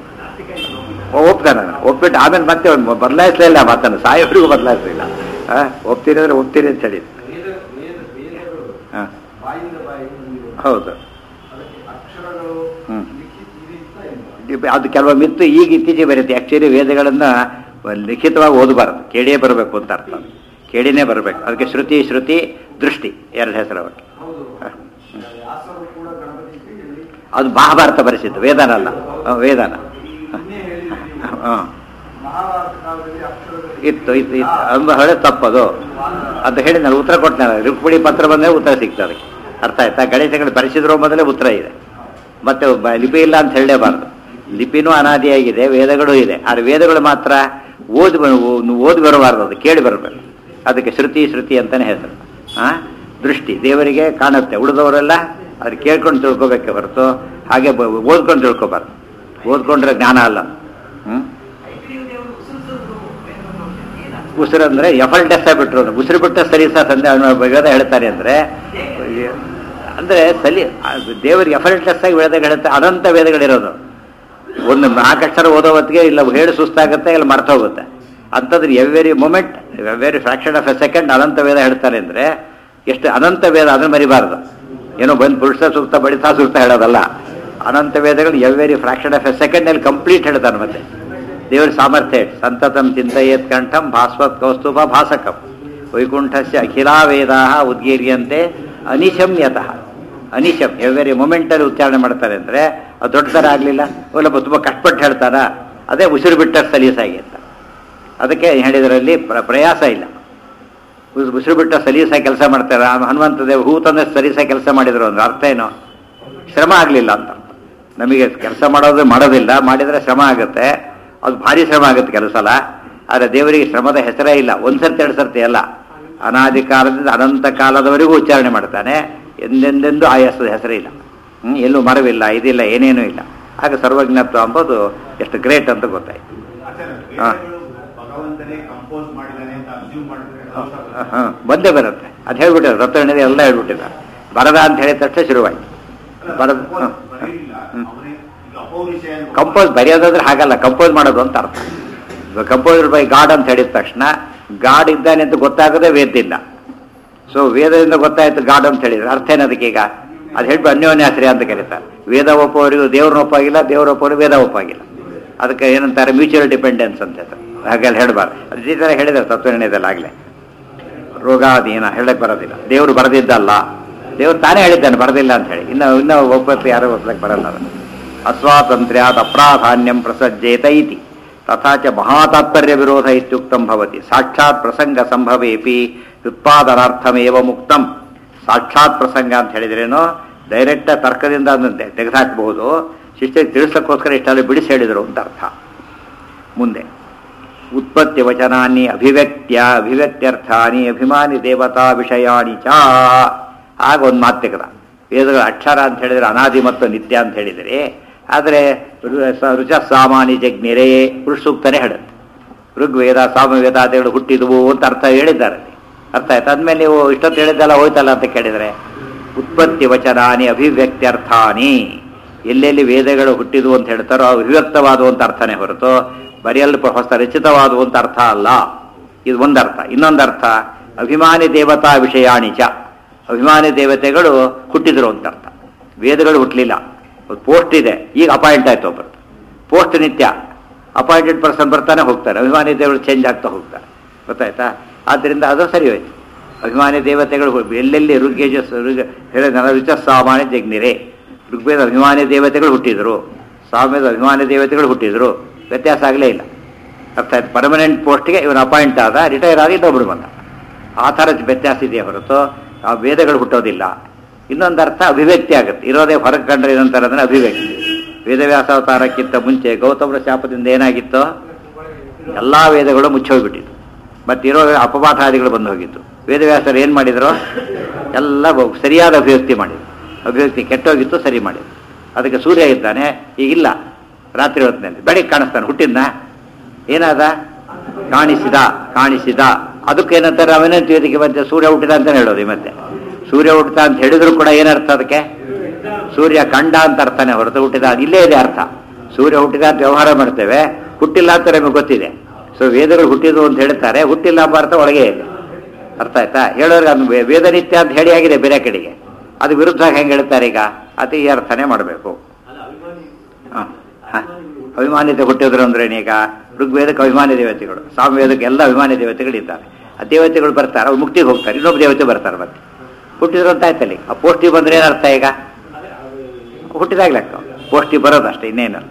ಒಪ್ತಾನೆ ಅದನ್ನ. ಒಪ್ಬಿಟ್ಟು ಆಮೇಲೆ ಮತ್ತೆ ಅವ್ನು ಬದಲಾಯಿಸಲೇ ಇಲ್ಲ ಮಾತನ್ನು ಸಾಯೋವರೆಗೂ ಬದಲಾಯಿಸಲಿಲ್ಲ ಒಪ್ತೀನಿ ಅಂದ್ರೆ ಒಪ್ತೀನಿ ಅಂತ ಹೇಳಿ ವೇದ ವೇದ ವೇದಗಳು ಹಾಂ ಬಾಯಿಂದ ಬಾಯಿಗೆ ಬಂದಿವೆ. ಹೌದು ಅದಕ್ಕೆ ಅಕ್ಷರಗಳು ಹ್ಮ್. ಲಿಖಿತ ಇದು ಇತ್ತ ಏನು? ಅದು ಕೆಲವೊಮ್ಮೆ ಇತ್ತು ಈಗ ಇತ್ತೀಚೆಗೆ ಬರುತ್ತೆ ಆ್ಯಕ್ಚುಲಿ ವೇದಗಳನ್ನ ಲಿಖಿತವಾಗಿ ಓದಬಾರದು ಕೇಳಿಯೇ ಬರಬೇಕು ಅಂತ ಅರ್ಥ ಕೇಳಿನೇ ಬರಬೇಕು ಅದಕ್ಕೆ ಶ್ರುತಿ ಶ್ರುತಿ ದೃಷ್ಟಿ ಎರಡು ಹೆಸರು ಅವಕ್ಕೆ ಹೌದು ಹ. ವ್ಯಾಸರು ಕೂಡ ಗಣಪತಿ ಹೇಳಿ ಅದು ಮಹಾಭಾರತ ಬರೆಸಿದ್ದು ವೇದನ ಅಲ್ಲ ಹ, ವೇದನ ಇನ್ನೇ ಹೇಳಿದ್ರಿ ನೀವು. ಹಾಂ ಮಹಾಭಾರತ ಕಾಲದಲ್ಲಿ ಅಕ್ಷರಗಳು ಇತ್ತು ಇತ್ತು ಇತ್ತು ಅಂಬ ಹೇಳಿ ತಪ್ಪದು ಅದು ಹೇಳಿ ನಾನು ಉತ್ತರ ಕೊಟ್ಟೆ ರುಕ್ಮಿಣಿ ಪತ್ರ ಬಂದರೆ ಉತ್ತರ ಸಿಗ್ತದೆ ಅದಕ್ಕೆ ಅರ್ಥ ಆಯ್ತಾ ಗಣೇಶಗಳು ಬರೆಸಿದ್ರು ಮೊದಲೇ ಉತ್ತರ ಇದೆ ಮತ್ತೆ ಒಬ್ಬ ಲಿಪಿ ಇಲ್ಲ ಅಂತ ಹೇಳಲೇಬಾರ್ದು ಲಿಪಿನೂ ಅನಾದಿಯಾಗಿದೆ ವೇದಗಳು ಇದೆ ಆದರೆ ವೇದಗಳು ಮಾತ್ರ ಓದಿ ಬ- ಓ- ಓದಿ ಬರಬಾರ್ದು ಅದು ಕೇಳಿ ಬರಬೇಕು ಅದಕ್ಕೆ ಶ್ರುತಿ ಶ್ರುತಿ ಅಂತಾನೆ ಹೆಸರು ಆ ದೃಷ್ಟಿ ದೇವರಿಗೆ ಕಾಣುತ್ತೆ ಉಳಿದವರೆಲ್ಲ ಅದು ಕೇಳ್ಕೊಂಡು ತಿಳ್ಕೊಬೇಕೆ ಹೊರತು ಹಾಗೆ ಬ- ಓದ್ಕೊಂಡು ತಿಳ್ಕೊಬಾರ್ದು ಓದ್ಕೊಂಡ್ರೆ ಜ್ಞಾನ ಅಲ್ಲ ಹ್ಞೂ ಉಸಿರು ಅಂದ್ರೆ ಎಫಲ್ಟೆಸ್ ಬಿಟ್ರು ಅಂದ್ರೆ ಉಸಿರು ಬಿಟ್ಟ ಸರಿ ಸರ್ ಸಂಧ್ಯಾ ವೇದ ಹೇಳ್ತಾರೆ ಅಂದ್ರೆ ಅಂದ್ರೆ ಸಲಿ ಅದು ದೇವರಿಗೆ ಎಫಲ್ಟ್ಲೆಸ್ ಆಗಿ ವೇದ ಹೇಳುತ್ತೆ ಅನಂತ ವೇದಗಳಿರೋದು ಒಂದು ನಾಲ್ಕಕ್ಷರ ಓದೋ ಹೊತ್ತಿಗೆ ಇಲ್ಲ ಹೇಳಿ ಸುಸ್ತಾಗುತ್ತೆ ಇಲ್ಲ ಮರ್ತ ಹೋಗುತ್ತೆ ಅಂಥದ್ದು every moment every fraction of a second ಅನಂತ ವೇದ ಹೇಳ್ತಾರೆ ಅಂದ್ರೆ ಎಷ್ಟು ಅನಂತ ವೇದ ಅದನ್ನ ಮರಿಬಾರ್ದು ಏನೋ ಬಂದು ಪುರುಷ ಸೂಕ್ತ ಬಡಿತಾ ಸೂಕ್ತ ಹೇಳೋದಲ್ಲ ಅನಂತ ವೇದಗಳು every fraction of a second complete ಹೇಳ್ತಾನೆ ಮತ್ತೆ ದೇವರ ಸಾಮರ್ಥ್ಯ ಇಟ್ಟು. ಸಂತತಂ ಚಿಂತೆಯೇತ್ ಕಂಠಂ ಭಾಸ್ವತ್ ಕೌಸ್ತುಭ ಭಾಸಕಂ ವೈಕುಂಠಸ್ಯ ಅಖಿಲಾ ವೇದಾ ಉದ್ಗೀರ್ಯಂತೆ ಅನಿಶಮ್ಯತಃ ಅನಿಶಮ್ ಎವ್ರಿ ಮೊಮೆಂಟಲ್ಲಿ ಉಚ್ಚಾರಣೆ ಮಾಡ್ತಾರೆ ಅಂದರೆ ಅದು ದೊಡ್ಡ ಥರ ಆಗಲಿಲ್ಲ ಒಲ್ಲಪ್ಪ ತುಂಬ ಕಷ್ಟಪಟ್ಟು ಹೇಳ್ತಾರ ಅದೇ ಉಸಿರು ಬಿಟ್ಟ ಸಲೀಸಾಗಿ ಅಂತ ಅದಕ್ಕೆ ಹೇಳಿದರಲ್ಲಿ ಪ್ರ ಪ್ರಯಾಸ ಇಲ್ಲ ಉಸ್- ಉಸಿರು ಬಿಟ್ಟ ಸಲೀಸಾಗಿ ಕೆಲಸ ಮಾಡ್ತಾರೆ ಆ ಹನುಮಂತ ದೇವ್ ಹೂ ತಂದ ಸಲೀಸಾಗಿ ಕೆಲಸ ಮಾಡಿದ್ರು ಅಂದ್ರೆ ಅರ್ಥ ಏನು ಶ್ರಮ ಆಗಲಿಲ್ಲ ಅಂತ ನಮಗೆ ಕೆಲಸ ಮಾಡೋದು ಮಾಡೋದಿಲ್ಲ ಮಾಡಿದರೆ ಶ್ರಮ ಆಗುತ್ತೆ ಅದು ಭಾರಿ ಶ್ರಮ ಆಗುತ್ತೆ ಕೆಲವು ಸಲ ಆದರೆ ದೇವರಿಗೆ ಶ್ರಮದ ಹೆಸರೇ ಇಲ್ಲ ಒಂದು ಸರ್ತಿ ಎರಡು ಸರ್ತಿ ಅಲ್ಲ ಅನಾದಿ ಕಾಲದಿಂದ ಅನಂತ ಕಾಲದವರೆಗೂ ಉಚ್ಚಾರಣೆ ಮಾಡ್ತಾನೆ ಎಂದೆಂದೆಂದೂ ಆ ಹೆಸರು ಹೆಸರೇ ಇಲ್ಲ ಹ್ಮ್, ಎಲ್ಲೂ ಮರವಿಲ್ಲ ಇದಿಲ್ಲ ಏನೇನೂ ಇಲ್ಲ ಆಗ ಸರ್ವಜ್ಞತ್ವ ಅಂಬೋದು ಎಷ್ಟು ಗ್ರೇಟ್ ಅಂತ ಗೊತ್ತಾಯ್ತು ಹಾ. ಭಗವಂತನೇ ಕಂಪೋಸ್ ಮಾಡಿದಾನೆ ಅಂತ ಅಸ್ಯೂಮ್ ಮಾಡಿದ್ರೆ ಹ, ಬಂದೇ ಬರುತ್ತೆ ಅದು ಹೇಳ್ಬಿಟ್ಟಿದ್ದಾರೆ ರತ್ನ ಎಲ್ಲ ಹೇಳ್ಬಿಟ್ಟಿದ್ದಾರೆ ಬರದ ಅಂತ ಹೇಳಿದ ತಕ್ಷಣ ಶುರುವಾಯ್ತು ಬರದ ಹ, ಬರೀಲಿಲ್ಲ ಹ್ಮ್. ಅವನೇ ಈಗ ಅಪೌರುಷೆ ಅಂತ ಕಂಪೋಸ್ ಬರೆಯೋದಾದ್ರೆ ಹಾಗಲ್ಲ ಕಂಪೋಸ್ ಮಾಡೋದು ಅಂತ ಅರ್ಥ ಕಂಪೋಸರ್ ಬೈ ಗಾಡ್ ಅಂತ ಹೇಳಿದ ತಕ್ಷಣ ಗಾಡ್ ಇದ್ದಾನೆ ಅಂತ ಗೊತ್ತಾಗದೆ ವೇದಿಲ್ಲ ಸೊ ವೇದದಿಂದ ಗೊತ್ತಾಯ್ತು ಗಾಡ್ ಅಂತ ಹೇಳಿದ್ರೆ ಅರ್ಥ ಏನದಕ್ಕೆ ಈಗ ಅದು ಹೇಳ್ಬಿಟ್ಟು ಅನ್ಯೋನ್ಯಾಶ್ರಯ ಅಂತ ಕರೀತಾರೆ ವೇದ ಒಪ್ಪೋರಿಗೂ ದೇವ್ರನ್ನ ಒಪ್ಪಾಗಿಲ್ಲ ದೇವ್ರ ಒಪ್ಪೋರು ವೇದ ಒಪ್ಪಾಗಿಲ್ಲ ಅದಕ್ಕೆ ಏನಂತಾರೆ ಮ್ಯೂಚುವಲ್ ಡಿಪೆಂಡೆನ್ಸ್ ಅಂತ ಹೇಳ್ತಾರೆ ಹಾಗೆಲ್ಲ ಹೇಳಬಾರ್ದು ಅದೇ ಥರ ಹೇಳಿದ್ದಾರೆ ತತ್ವನಿರ್ಣಯದಲ್ಲಿ ಆಗಲೇ ರೋಗಾದೀನ ಹೇಳಕ್ ಬರೋದಿಲ್ಲ ದೇವರು ಬರೆದಿದ್ದಲ್ಲ ದೇವ್ರು ತಾನೇ ಹೇಳಿದ್ದಾನೆ ಬರೆದಿಲ್ಲ ಅಂತ ಹೇಳಿ ಇನ್ನು ಇನ್ನು ಒಪ್ಪತ್ತು ಯಾರು ಒಪ್ಪಲಕ್ಕೆ ಬರಲ್ಲ ಅದನ್ನು ಅಸ್ವಾತಂತ್ರ್ಯಾತ್ ಅಪ್ರಾಧಾನ್ಯಂ ಪ್ರಸಜ್ಜೇತ ಇತಿ ತಥಾ ಚ ಮಹಾತಾತ್ಪರ್ಯ ವಿರೋಧ ಇತ್ಯುಕ್ತಂ ಭವತಿ ಸಾಕ್ಷಾತ್ ಪ್ರಸಂಗ ಸಂಭವೇಪಿ ಉತ್ಪಾದನಾರ್ಥಮೇವ ಮುಕ್ತಂ ಸಾಕ್ಷಾತ್ ಪ್ರಸಂಗ ಅಂತ ಹೇಳಿದ್ರೇನು ಡೈರೆಕ್ಟ್ ತರ್ಕದಿಂದ ಅದನ್ನು ತೆಗೆದುಹಾಕಬಹುದು ಶಿಷ್ಯ ತಿಳಿಸೋಕ್ಕೋಸ್ಕರ ಇಷ್ಟೆಲ್ಲ ಬಿಡಿಸಿ ಹೇಳಿದರು ಅಂತ ಅರ್ಥ ಮುಂದೆ ಉತ್ಪತ್ತಿ ವಚನಾನಿ ಅಭಿವ್ಯಕ್ತ್ಯ ಅಭಿವ್ಯಕ್ತ್ಯರ್ಥಾನಿ ಅಭಿಮಾನಿ ದೇವತಾ ವಿಷಯಾಣಿ ಚ ಆಗ ಒಂದು ಮಾತು ತೆಗೆದ ವೇದಗಳ ಅಕ್ಷರ ಅಂತ ಹೇಳಿದ್ರೆ ಅನಾದಿ ಮತ್ತು ನಿತ್ಯ ಅಂತ ಹೇಳಿದರೆ ಆದರೆ ರುಚ ಸಾಮಾನ್ಯ ಜಗ್ನಿರೇ ಪುರುಷ ಸೂಕ್ತನೇ ಹೇಳುತ್ತೆ ಋಗ್ವೇದ ಸಾಮವೇದಾದಿಗಳು ಹುಟ್ಟಿದವು ಅಂತ ಅರ್ಥ ಹೇಳಿದ್ದಾರೆ ಅರ್ಥ ಆಯ್ತು ಆದ್ಮೇಲೆ ನೀವು ಇಷ್ಟೊತ್ತು ಹೇಳಿದ್ದೆಲ್ಲ ಹೋಯ್ತಲ್ಲ ಅಂತ ಕೇಳಿದರೆ ಉತ್ಪತ್ತಿ ವಚನಾನಿ ಅಭಿವ್ಯಕ್ತ್ಯರ್ಥಾನಿ ಎಲ್ಲೆಲ್ಲಿ ವೇದಗಳು ಹುಟ್ಟಿದವು ಅಂತ ಹೇಳ್ತಾರೋ ಅವು ಅಭಿವ್ಯಕ್ತವಾದುವಂತ ಅರ್ಥನೇ ಹೊರತು ಬರೆಯಲು ಹೊಸ ರಚಿತವಾದವು ಅಂತ ಅರ್ಥ ಅಲ್ಲ ಇದು ಒಂದರ್ಥ ಇನ್ನೊಂದರ್ಥ ಅಭಿಮಾನಿ ದೇವತಾ ವಿಷಯಾಣಿಚ ಅಭಿಮಾನಿ ದೇವತೆಗಳು ಹುಟ್ಟಿದ್ರು ಅಂತ ಅರ್ಥ ವೇದಗಳು ಹುಟ್ಟಲಿಲ್ಲ ಪೋಸ್ಟ್ ಇದೆ ಈಗ ಅಪಾಯಿಂಟ್ ಆಯ್ತು ಒಬ್ಬರು ಪೋಸ್ಟ್ ನಿತ್ಯ ಅಪಾಯಿಂಟೆಡ್ ಪರ್ಸನ್ ಬರ್ತಾನೆ ಹೋಗ್ತಾರೆ ಅಭಿಮಾನಿ ದೇವರು ಚೇಂಜ್ ಆಗ್ತಾ ಹೋಗ್ತಾರೆ ಗೊತ್ತಾಯ್ತಾ ಆದ್ದರಿಂದ ಅದು ಸರಿ ಹೋಯ್ತು ಅಭಿಮಾನಿ ದೇವತೆಗಳು ಹು- ಎಲ್ಲೆಲ್ಲಿ ಋಗ್ಯಜ ಋಗ ಹೇಳಿದ ರುಚ ಸಾಮಾನ್ಯ ಜಗ್ನಿರೆ ಋಗ್ವೇದ ಅಭಿಮಾನಿ ದೇವತೆಗಳು ಹುಟ್ಟಿದ್ರು ಸಾಮ್ಯದ ಅಭಿಮಾನಿ ದೇವತೆಗಳು ಹುಟ್ಟಿದ್ರು ವ್ಯತ್ಯಾಸ ಆಗಲೇ ಇಲ್ಲ ಅರ್ಥ ಆಯ್ತು ಪರ್ಮನೆಂಟ್ ಪೋಸ್ಟ್ಗೆ ಇವನು ಅಪಾಯಿಂಟ್ ಆದ ರಿಟೈರ್ ಆಗಿ ಇನ್ನೊಬ್ರು ಬಂದ ಆ ಥರ ವ್ಯತ್ಯಾಸ ಇದೆಯೇ ಹೊರತು ಆ ವೇದಗಳು ಹುಟ್ಟೋದಿಲ್ಲ ಇನ್ನೊಂದು ಅರ್ಥ ಅಭಿವ್ಯಕ್ತಿ ಆಗುತ್ತೆ ಇರೋದೇ ಹೊರಗೆ ಕಂಡ್ರೆ ಏನಂತಾರೆ ಅಂದ್ರೆ ಅಭಿವ್ಯಕ್ತಿ ವೇದವ್ಯಾಸಾವತಾರಕ್ಕಿಂತ ಮುಂಚೆ ಗೌತಮರ ಶಾಪದಿಂದ ಏನಾಗಿತ್ತು ಎಲ್ಲ ವೇದಗಳು ಮುಚ್ಚೋಗ್ಬಿಟ್ಟಿತ್ತು ಮತ್ತಿರೋ ಅಪಪಾಠಾದಿಗಳು ಬಂದು ಹೋಗಿತ್ತು ವೇದವ್ಯಾಸರು ಏನು ಮಾಡಿದ್ರು ಎಲ್ಲ ಬ- ಸರಿಯಾದ ಅಭಿವ್ಯಕ್ತಿ ಮಾಡಿದ್ರು ಅಭಿವ್ಯಕ್ತಿ ಕೆಟ್ಟೋಗಿತ್ತು ಸರಿ ಮಾಡಿದ್ರು ಅದಕ್ಕೆ ಸೂರ್ಯ ಇದ್ದಾನೆ ಈಗಿಲ್ಲ ರಾತ್ರಿ ಹೊತ್ತಿನಲ್ಲಿ ಬೆಳಿಗ್ಗೆ ಕಾಣಿಸ್ತಾನೆ ಹುಟ್ಟಿದ್ನ ಏನಾದ ಕಾಣಿಸಿದ ಕಾಣಿಸಿದ ಅದಕ್ಕೇನಂತಾರೆ ಅವನಂತ ವೇದಿಕೆ ಮತ್ತೆ ಸೂರ್ಯ ಹುಟ್ಟಿದ ಅಂತಾನೆ ಹೇಳೋದು ಈ ಮತ್ತೆ ಸೂರ್ಯ ಹುಟ್ಟಿದ ಅಂತ ಹೇಳಿದ್ರು ಕೂಡ ಏನರ್ಥ ಅದಕ್ಕೆ ಸೂರ್ಯ ಕಂಡ ಅಂತ ಅರ್ಥನೇ ಹೊರತು ಹುಟ್ಟಿದ ಇಲ್ಲೇ ಇದೆ ಅರ್ಥ ಸೂರ್ಯ ಹುಟ್ಟಿದ ಅಂತ ವ್ಯವಹಾರ ಮಾಡ್ತೇವೆ ಹುಟ್ಟಿಲ್ಲ ಅಂತ ನಮಗೆ ಗೊತ್ತಿದೆ ಸೊ ವೇದಗಳು ಹುಟ್ಟಿದ್ವು ಅಂತ ಹೇಳ್ತಾರೆ ಹುಟ್ಟಿಲ್ಲ ಎಂಬ ಅರ್ಥ ಒಳಗೆ ಇದೆ ಅರ್ಥ ಆಯ್ತಾ ಹೇಳೋರಿಗೆ ಅದು ವೇ- ವೇದ ನಿತ್ಯ ಅಂತ ಹೇಳಿ ಆಗಿದೆ ಬೇರೆ ಕಡೆಗೆ ಅದು ವಿರುದ್ಧ ಹೆಂಗೆ ಹೇಳ್ತಾರೆ ಈಗ ಅದು ಈ ಅರ್ಥನೇ ಮಾಡಬೇಕು ಅಲ್ಲ ಅಭಿಮಾನಿ ಹ, ಹ. ಅಭಿಮಾನಿತೆ ಹುಟ್ಟಿದ್ರು ಅಂದ್ರೆ ಈಗ ಋಗ್ವೇದಕ್ಕೆ ಅಭಿಮಾನಿ ದೇವತೆಗಳು ಸಾಮವೇದಕ್ಕೆ ಎಲ್ಲ ಅಭಿಮಾನಿ ದೇವತೆಗಳಿದ್ದಾರೆ ಆ ದೇವತೆಗಳು ಬರ್ತಾರೆ ಅವ್ರು ಮುಕ್ತಿಗೆ ಹೋಗ್ತಾರೆ ಇನ್ನೊಬ್ಬ ದೇವತೆ ಬರ್ತಾರೆ ಮತ್ತೆ ಹುಟ್ಟಿದ್ರು ಅಂತ ಆಯ್ತಲ್ಲಿ ಆ ಪೋಸ್ಟಿಗೆ ಬಂದ್ರೆ ಏನರ್ಥ ಈಗ ಹುಟ್ಟಿದಾಗ ಲೆಕ್ಕ ಪೋಸ್ಟಿಗೆ ಬರೋದಷ್ಟೇ ಇನ್ನೇನಲ್ಲ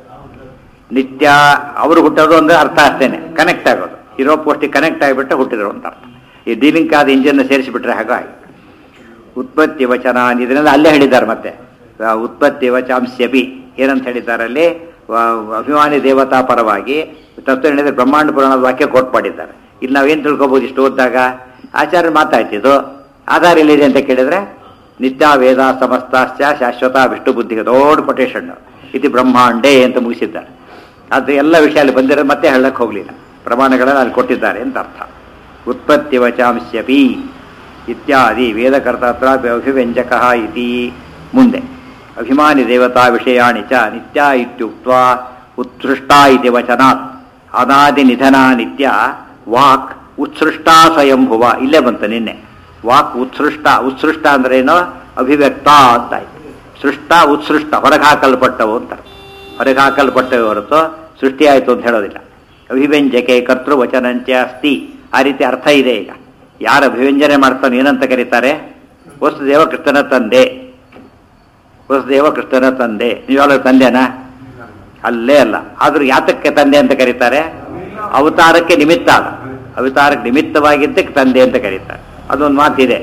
ನಿತ್ಯ ಅವರು ಹುಟ್ಟೋದು ಅಂದ್ರೆ ಅರ್ಥ ಅಷ್ಟೇನೆ ಕನೆಕ್ಟ್ ಆಗೋದು ಇರೋ ಪೋಸ್ಟಿಗೆ ಕನೆಕ್ಟ್ ಆಗಿಬಿಟ್ರೆ ಹುಟ್ಟಿದ್ರು ಅಂತ ಅರ್ಥ ಈ ಡೀಲಿಂಗ್ ಆದ ಇಂಜಿನ್ ಸೇರಿಸಿಬಿಟ್ರೆ ಹಾಗೆ ಆಯ್ತು ಉತ್ಪತ್ತಿ ವಚನ ಇದನ್ನೆಲ್ಲ ಅಲ್ಲೇ ಹೇಳಿದ್ದಾರೆ ಮತ್ತೆ ಆ, ಉತ್ಪತ್ತಿ ವಚಾಂಸ್ಯಪಿ ಏನಂತ ಹೇಳಿದ್ದಾರೆ ಅಲ್ಲಿ ವ- ಅಭಿಮಾನಿ ದೇವತಾ ಪರವಾಗಿ ತತ್ವ ಹೇಳಿದ್ರೆ ಬ್ರಹ್ಮಾಂಡ ಪುರಾಣದ ವಾಕ್ಯ ಕೋಟ್ ಮಾಡಿದ್ದಾರೆ ಇಲ್ಲಿ ನಾವೇನು ತಿಳ್ಕೊಬೋದು ಇಷ್ಟು ಓದಿದಾಗ ಆಚಾರ್ಯ ಮಾತಾಯ್ತಿದ್ದು ಆಧಾರ ಎಲ್ಲಿದೆ ಅಂತ ಕೇಳಿದ್ರೆ ನಿತ್ಯ ವೇದ ಸಮಸ್ತಾಶ್ಚ ಶಾಶ್ವತ ವಿಷ್ಣು ಬುದ್ಧಿಗೆ ದೊಡ್ಡ ಕೊಟೇಶನ್ ಇದು ಬ್ರಹ್ಮಾಂಡೇ ಅಂತ ಮುಗಿಸಿದ್ದಾರೆ ಅದು ಎಲ್ಲ ವಿಷಯ ಅಲ್ಲಿ ಬಂದಿರೋದು ಮತ್ತೆ ಹೇಳಕ್ಕೆ ಹೋಗಲಿಲ್ಲ ಪ್ರಮಾಣಗಳನ್ನು ಅಲ್ಲಿ ಕೊಟ್ಟಿದ್ದಾರೆ ಅಂತ ಅರ್ಥ ಉತ್ಪತ್ತಿ ವಚಾಂಸ್ಯಪಿ ಇತ್ಯಾದಿ ವೇದಕರ್ತತ್ರ ಅಭಿವ್ಯಂಜಕ ಇತಿ ಮುಂದೆ ಅಭಿಮಾನಿ ದೇವತಾ ವಿಷಯಾಣಿ ಚ ನಿತ್ಯ ಇತ್ಯುಕ್ತ ಉತ್ಸೃಷ್ಟ ಇತಿ ವಚನಾತ್ ಅನಾದಿ ನಿಧನ ನಿತ್ಯ ವಾಕ್ ಉತ್ಸೃಷ್ಟ ಸ್ವಯಂಭುವ ಇಲ್ಲೇ ಬಂತು ನಿನ್ನೆ ವಾಕ್ ಉತ್ಸೃಷ್ಟ ಉತ್ಸೃಷ್ಟ ಅಂದ್ರೇನು ಅಭಿವ್ಯಕ್ತ ಅಂತಾಯ್ತು ಸೃಷ್ಟ ಉತ್ಸೃಷ್ಟ ಹೊರಗೆ ಹಾಕಲ್ಪಟ್ಟವು ಅಂತ ಹೊರಗೆ ಹಾಕಲ್ಪಟ್ಟವು ಹೊರತು ಸೃಷ್ಟಿಯಾಯಿತು ಅಂತ ಹೇಳೋದಿಲ್ಲ ಅಭಿವ್ಯಂಜಕೆ ಕರ್ತೃವಚನಂಚ ಅಸ್ತಿ ಆ ರೀತಿ ಅರ್ಥ ಇದೆ ಈಗ ಯಾರು ಅಭಿವ್ಯಂಜನೆ ಮಾಡ್ತಾನೆ ಏನಂತ ಕರೀತಾರೆ ವಸುದೇವ ಕೃಷ್ಣನ ತಂದೆ ವಸುದೇವ ಕೃಷ್ಣನ ತಂದೆ ನೀವೆಲ್ಲ ತಂದೆನಾ ಅಲ್ಲೇ ಅಲ್ಲ ಆದ್ರೂ ಯಾತಕ್ಕೆ ತಂದೆ ಅಂತ ಕರೀತಾರೆ ಅವತಾರಕ್ಕೆ ನಿಮಿತ್ತ ಅಲ್ಲ ಅವತಾರಕ್ಕೆ ನಿಮಿತ್ತವಾಗಿದ್ದಕ್ಕೆ ತಂದೆ ಅಂತ ಕರೀತಾರೆ ಅದೊಂದು ಮಾತಿದೆ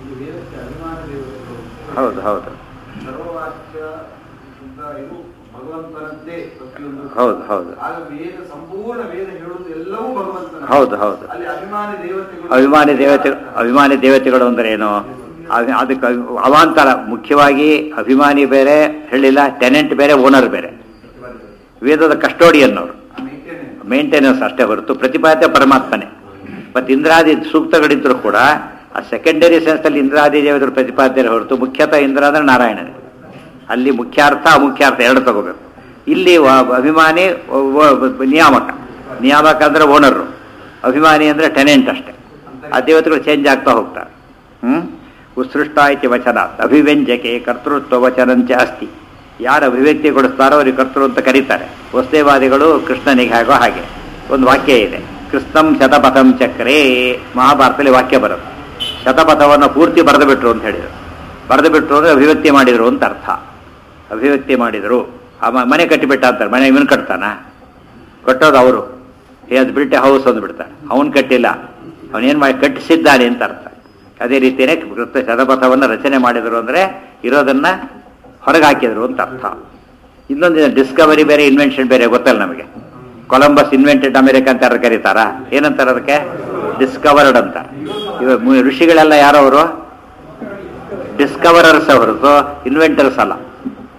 ಹೌದು ಹೌದು ಸರ್ವವಾಕ್ಯ ಶುದ್ಧ ಇದು ಭಗವಂತನದ್ದೇ ಪ್ರತಿಯೊಂದು ಹೌದು ಹೌದು ಆಗ ವೇದ ಸಂಪೂರ್ಣ ವೇದ ಹೇಳುವುದು ಎಲ್ಲವೂ ಭಗವಂತನ ಹೌದು ಹೌದು ಅಲ್ಲಿ ಅಭಿಮಾನಿ ದೇವತೆಗಳು ಅಭಿಮಾನಿ ದೇವತೆ ಅಭಿಮಾನಿ ದೇವತೆಗಳು ಅಂದ್ರೆ ಏನು ಅಭಿ- ಅದಕ್ಕೆ ಅಭಿ- ಅವಾಂತರ ಮುಖ್ಯವಾಗಿ ಅಭಿಮಾನಿ ಬೇರೆ ಹೇಳಿಲ್ಲ ಟೆನೆಂಟ್ ಬೇರೆ ಓನರ್ ಬೇರೆ ವೇದದ ಕಸ್ಟೋಡಿಯನ್ ಅವರು ಮೇಂಟೆನೆನ್ಸ್ ಅಷ್ಟೇ ಹೊರತು ಪ್ರತಿಪಾದ್ಯ ಪರಮಾತ್ಮನೇ ಮತ್ತು ಇಂದ್ರಾದಿ ಸೂಕ್ತಗಳಿದ್ರೂ ಕೂಡ ಆ ಸೆಕೆಂಡರಿ ಸೆನ್ಸಲ್ಲಿ ಇಂದ್ರಾದಿ ದೇವತೆಗಳು ಪ್ರತಿಪಾದ್ಯರ ಹೊರತು ಮುಖ್ಯತಃ ಇಂದ್ರ ಅಂದ್ರೆ ನಾರಾಯಣನೇ ಅಲ್ಲಿ ಮುಖ್ಯಾರ್ಥ ಅಮುಖ್ಯಾರ್ಥ ಎರಡು ತಗೋಬೇಕು ಇಲ್ಲಿ ವ- ಅಭಿಮಾನಿ ವ- ವ- ನಿಯಾಮಕ ನಿಯಾಮಕ ಅಂದ್ರೆ ಓನರು ಅಭಿಮಾನಿ ಅಂದ್ರೆ ಟೆನೆಂಟ್ ಅಷ್ಟೇ ಆ ದೇವತೆಗಳು ಚೇಂಜ್ ಆಗ್ತಾ ಹೋಗ್ತಾರೆ ಹ್ಮ್ ಉತ್ಸೃಷ್ಟ ಇತಿ ವಚನ ಅಭಿವ್ಯಂಜಕೆ ಕರ್ತೃತ್ವ ವಚನಂಚ ಅಸ್ತಿ ಯಾರು ಅಭಿವ್ಯಕ್ತಿ ಕೊಡಿಸ್ತಾರೋ ಅವ್ರಿಗೆ ಕರ್ತೃ ಅಂತ ಕರೀತಾರೆ ವಸ್ತೇವಾದಿಗಳು ಕೃಷ್ಣನಿಗೆ ಹಾಗೋ ಹಾಗೆ ಒಂದು ವಾಕ್ಯ ಇದೆ ಕೃಷ್ಣಂ ಶತಪಥಂ ಚಕ್ರೇ ಮಹಾಭಾರತದಲ್ಲಿ ವಾಕ್ಯ ಬರುತ್ತೆ ಶತಪಥವನ್ನು ಪೂರ್ತಿ ಬರೆದು ಬಿಟ್ರು ಅಂತ ಹೇಳಿದರು ಬರೆದು ಬಿಟ್ರು ಅಂದ್ರೆ ಅಭಿವ್ಯಕ್ತಿ ಮಾಡಿದ್ರು ಅಂತ ಅರ್ಥ ಅಭಿವ್ಯಕ್ತಿ ಮಾಡಿದರು ಆ ಮ- ಮನೆ ಕಟ್ಟಿಬಿಟ್ಟ ಅಂತಾರೆ ಮನೆ ಇವನು ಕಟ್ತಾನ ಕಟ್ಟೋದು ಅವರು ಅದು ಬಿಟ್ಟೆ ಹೌಸ್ ಅಂದ್ಬಿಡ್ತಾನೆ ಅವನು ಕಟ್ಟಿಲ್ಲ ಅವನೇನು ಮಾಡಿ ಕಟ್ಟಿಸಿದ್ದಾನೆ ಅಂತ ಅರ್ಥ ಅದೇ ರೀತಿಯೇ ಕೃತ ಶತಪಥವನ್ನು ರಚನೆ ಮಾಡಿದರು ಅಂದರೆ ಇರೋದನ್ನ ಹೊರಗೆ ಹಾಕಿದ್ರು ಅಂತ ಅರ್ಥ ಇನ್ನೊಂದು ಡಿಸ್ಕವರಿ ಬೇರೆ ಇನ್ವೆನ್ಷನ್ ಬೇರೆ ಗೊತ್ತಲ್ಲ ನಮಗೆ ಕೊಲಂಬಸ್ ಇನ್ವೆಂಟೆಡ್ ಅಮೆರಿಕ ಅಂತ ಯಾರು ಕರೀತಾರ ಏನಂತಾರೆ ಅದಕ್ಕೆ ಡಿಸ್ಕವರ್ಡ್ ಅಂತ ಇವಾಗ ಮು- ಋಷಿಗಳೆಲ್ಲ ಯಾರವರು ಡಿಸ್ಕವರರ್ಸ್ ಹೊರತು ಇನ್ವೆಂಟರ್ಸ್ ಅಲ್ಲ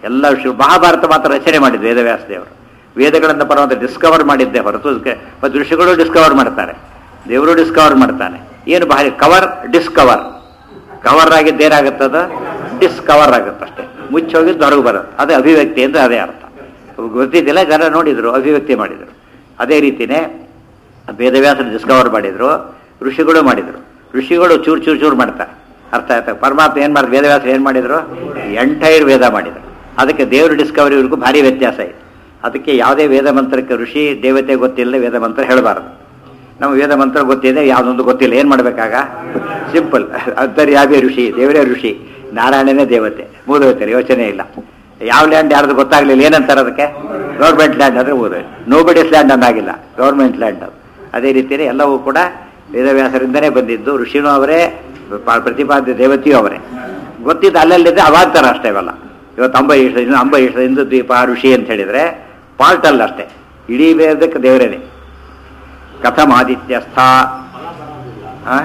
ಎಲ್ಲ ವಿಷಯ ಮಹಾಭಾರತ ಮಾತ್ರ ರಚನೆ ಮಾಡಿದ್ದು ವೇದವ್ಯಾಸ ದೇವರು ವೇದಗಳನ್ನು ಪರವಾದ ಡಿಸ್ಕವರ್ ಮಾಡಿದ್ದೆ ಹೊರತು ಕ- ಮತ್ತು ಋಷಿಗಳು ಡಿಸ್ಕವರ್ ಮಾಡ್ತಾರೆ ದೇವರು ಡಿಸ್ಕವರ್ ಮಾಡ್ತಾನೆ ಏನು ಭಾರಿ ಕವರ್ ಡಿಸ್ಕವರ್ ಕವರ್ ಆಗಿದ್ದು ಏನಾಗುತ್ತದ ಡಿಸ್ಕವರ್ ಆಗುತ್ತೆ ಅಷ್ಟೇ ಮುಚ್ಚಿ ಹೋಗಿದ್ದು ಹೊರಗೆ ಬರುತ್ತೆ ಅದೇ ಅಭಿವ್ಯಕ್ತಿ ಅಂದ್ರೆ ಅದೇ ಅರ್ಥ ಗೊತ್ತಿದ್ದಿಲ್ಲ ಜನ ನೋಡಿದ್ರು ಅಭಿವ್ಯಕ್ತಿ ಮಾಡಿದರು ಅದೇ ರೀತಿನೇ ವೇದವ್ಯಾಸರು ಡಿಸ್ಕವರ್ ಮಾಡಿದ್ರು ಋಷಿಗಳು ಮಾಡಿದ್ರು ಋಷಿಗಳು ಚೂರು ಚೂರು ಚೂರು ಮಾಡ್ತಾರೆ ಅರ್ಥ ಆಯ್ತಾ ಪರಮಾತ್ಮ ಏನು ಮಾಡಿದ್ರು ವೇದವ್ಯಾಸರು ಏನು ಮಾಡಿದ್ರು ಎಂಟೈರ್ ವೇದ ಮಾಡಿದ್ರು ಅದಕ್ಕೆ ದೇವರು ಡಿಸ್ಕವರಿವರೆಗೂ ಭಾರಿ ವ್ಯತ್ಯಾಸ ಇದೆ ಅದಕ್ಕೆ ಯಾವುದೇ ವೇದ ಮಂತ್ರಕ್ಕೆ ಋಷಿ ದೇವತೆ ಗೊತ್ತಿಲ್ಲದೆ ವೇದ ಮಂತ್ರ ಹೇಳಬಾರದು ನಮ್ಮ ವೇದ ಮಂತ್ರ ಗೊತ್ತಿದೆ ಯಾವುದೊಂದು ಗೊತ್ತಿಲ್ಲ ಏನು ಮಾಡಬೇಕಾಗ ಸಿಂಪಲ್ ಅಂತರ್ಯಾವೇ ಋಷಿ ದೇವರೇ ಋಷಿ ನಾರಾಯಣನೇ ದೇವತೆ ಮೂದೋಯ್ತಾರೆ ಯೋಚನೆ ಇಲ್ಲ ಯಾವ ಲ್ಯಾಂಡ್ ಯಾರ್ದು ಗೊತ್ತಾಗ್ಲಿಲ್ಲ ಏನಂತಾರೆ ಅದಕ್ಕೆ ಗೌರ್ಮೆಂಟ್ ಲ್ಯಾಂಡ್ ಅಂದ್ರೆ ಓದೋಯ್ತು ನೋಬಡಿಸ್ ಲ್ಯಾಂಡ್ ಅನ್ನಾಗಿಲ್ಲ ಗೌರ್ಮೆಂಟ್ ಲ್ಯಾಂಡ್ ಅದು ಅದೇ ರೀತಿಯೇ ಎಲ್ಲವೂ ಕೂಡ ವೇದವ್ಯಾಸರಿಂದನೇ ಬಂದಿದ್ದು ಋಷಿನೂ ಅವರೇ ಪ- ಪ್ರತಿಪಾದ್ಯ ದೇವತೆಯೂ ಅವರೇ ಗೊತ್ತಿದ್ದು ಅಲ್ಲಲ್ಲಿದ್ದೆ ಅವಾಗ್ತಾರ ಅಷ್ಟೇ ಇವೆಲ್ಲ ಇವತ್ತು ಅಂಬ ಈಶ ಇನ್ನು ಅಂಬ ಈಶ ಇಂದು ದ್ವೀಪ ಋಷಿ ಅಂತ ಹೇಳಿದ್ರೆ ಪಾರ್ಟ್ ಅಲ್ಲ ಅಷ್ಟೇ ಇಡೀ ವೇದಕ್ಕೆ ದೇವರೇನೆ ಕಥಮ್ ಆದಿತ್ಯಸ್ಥ ಆ?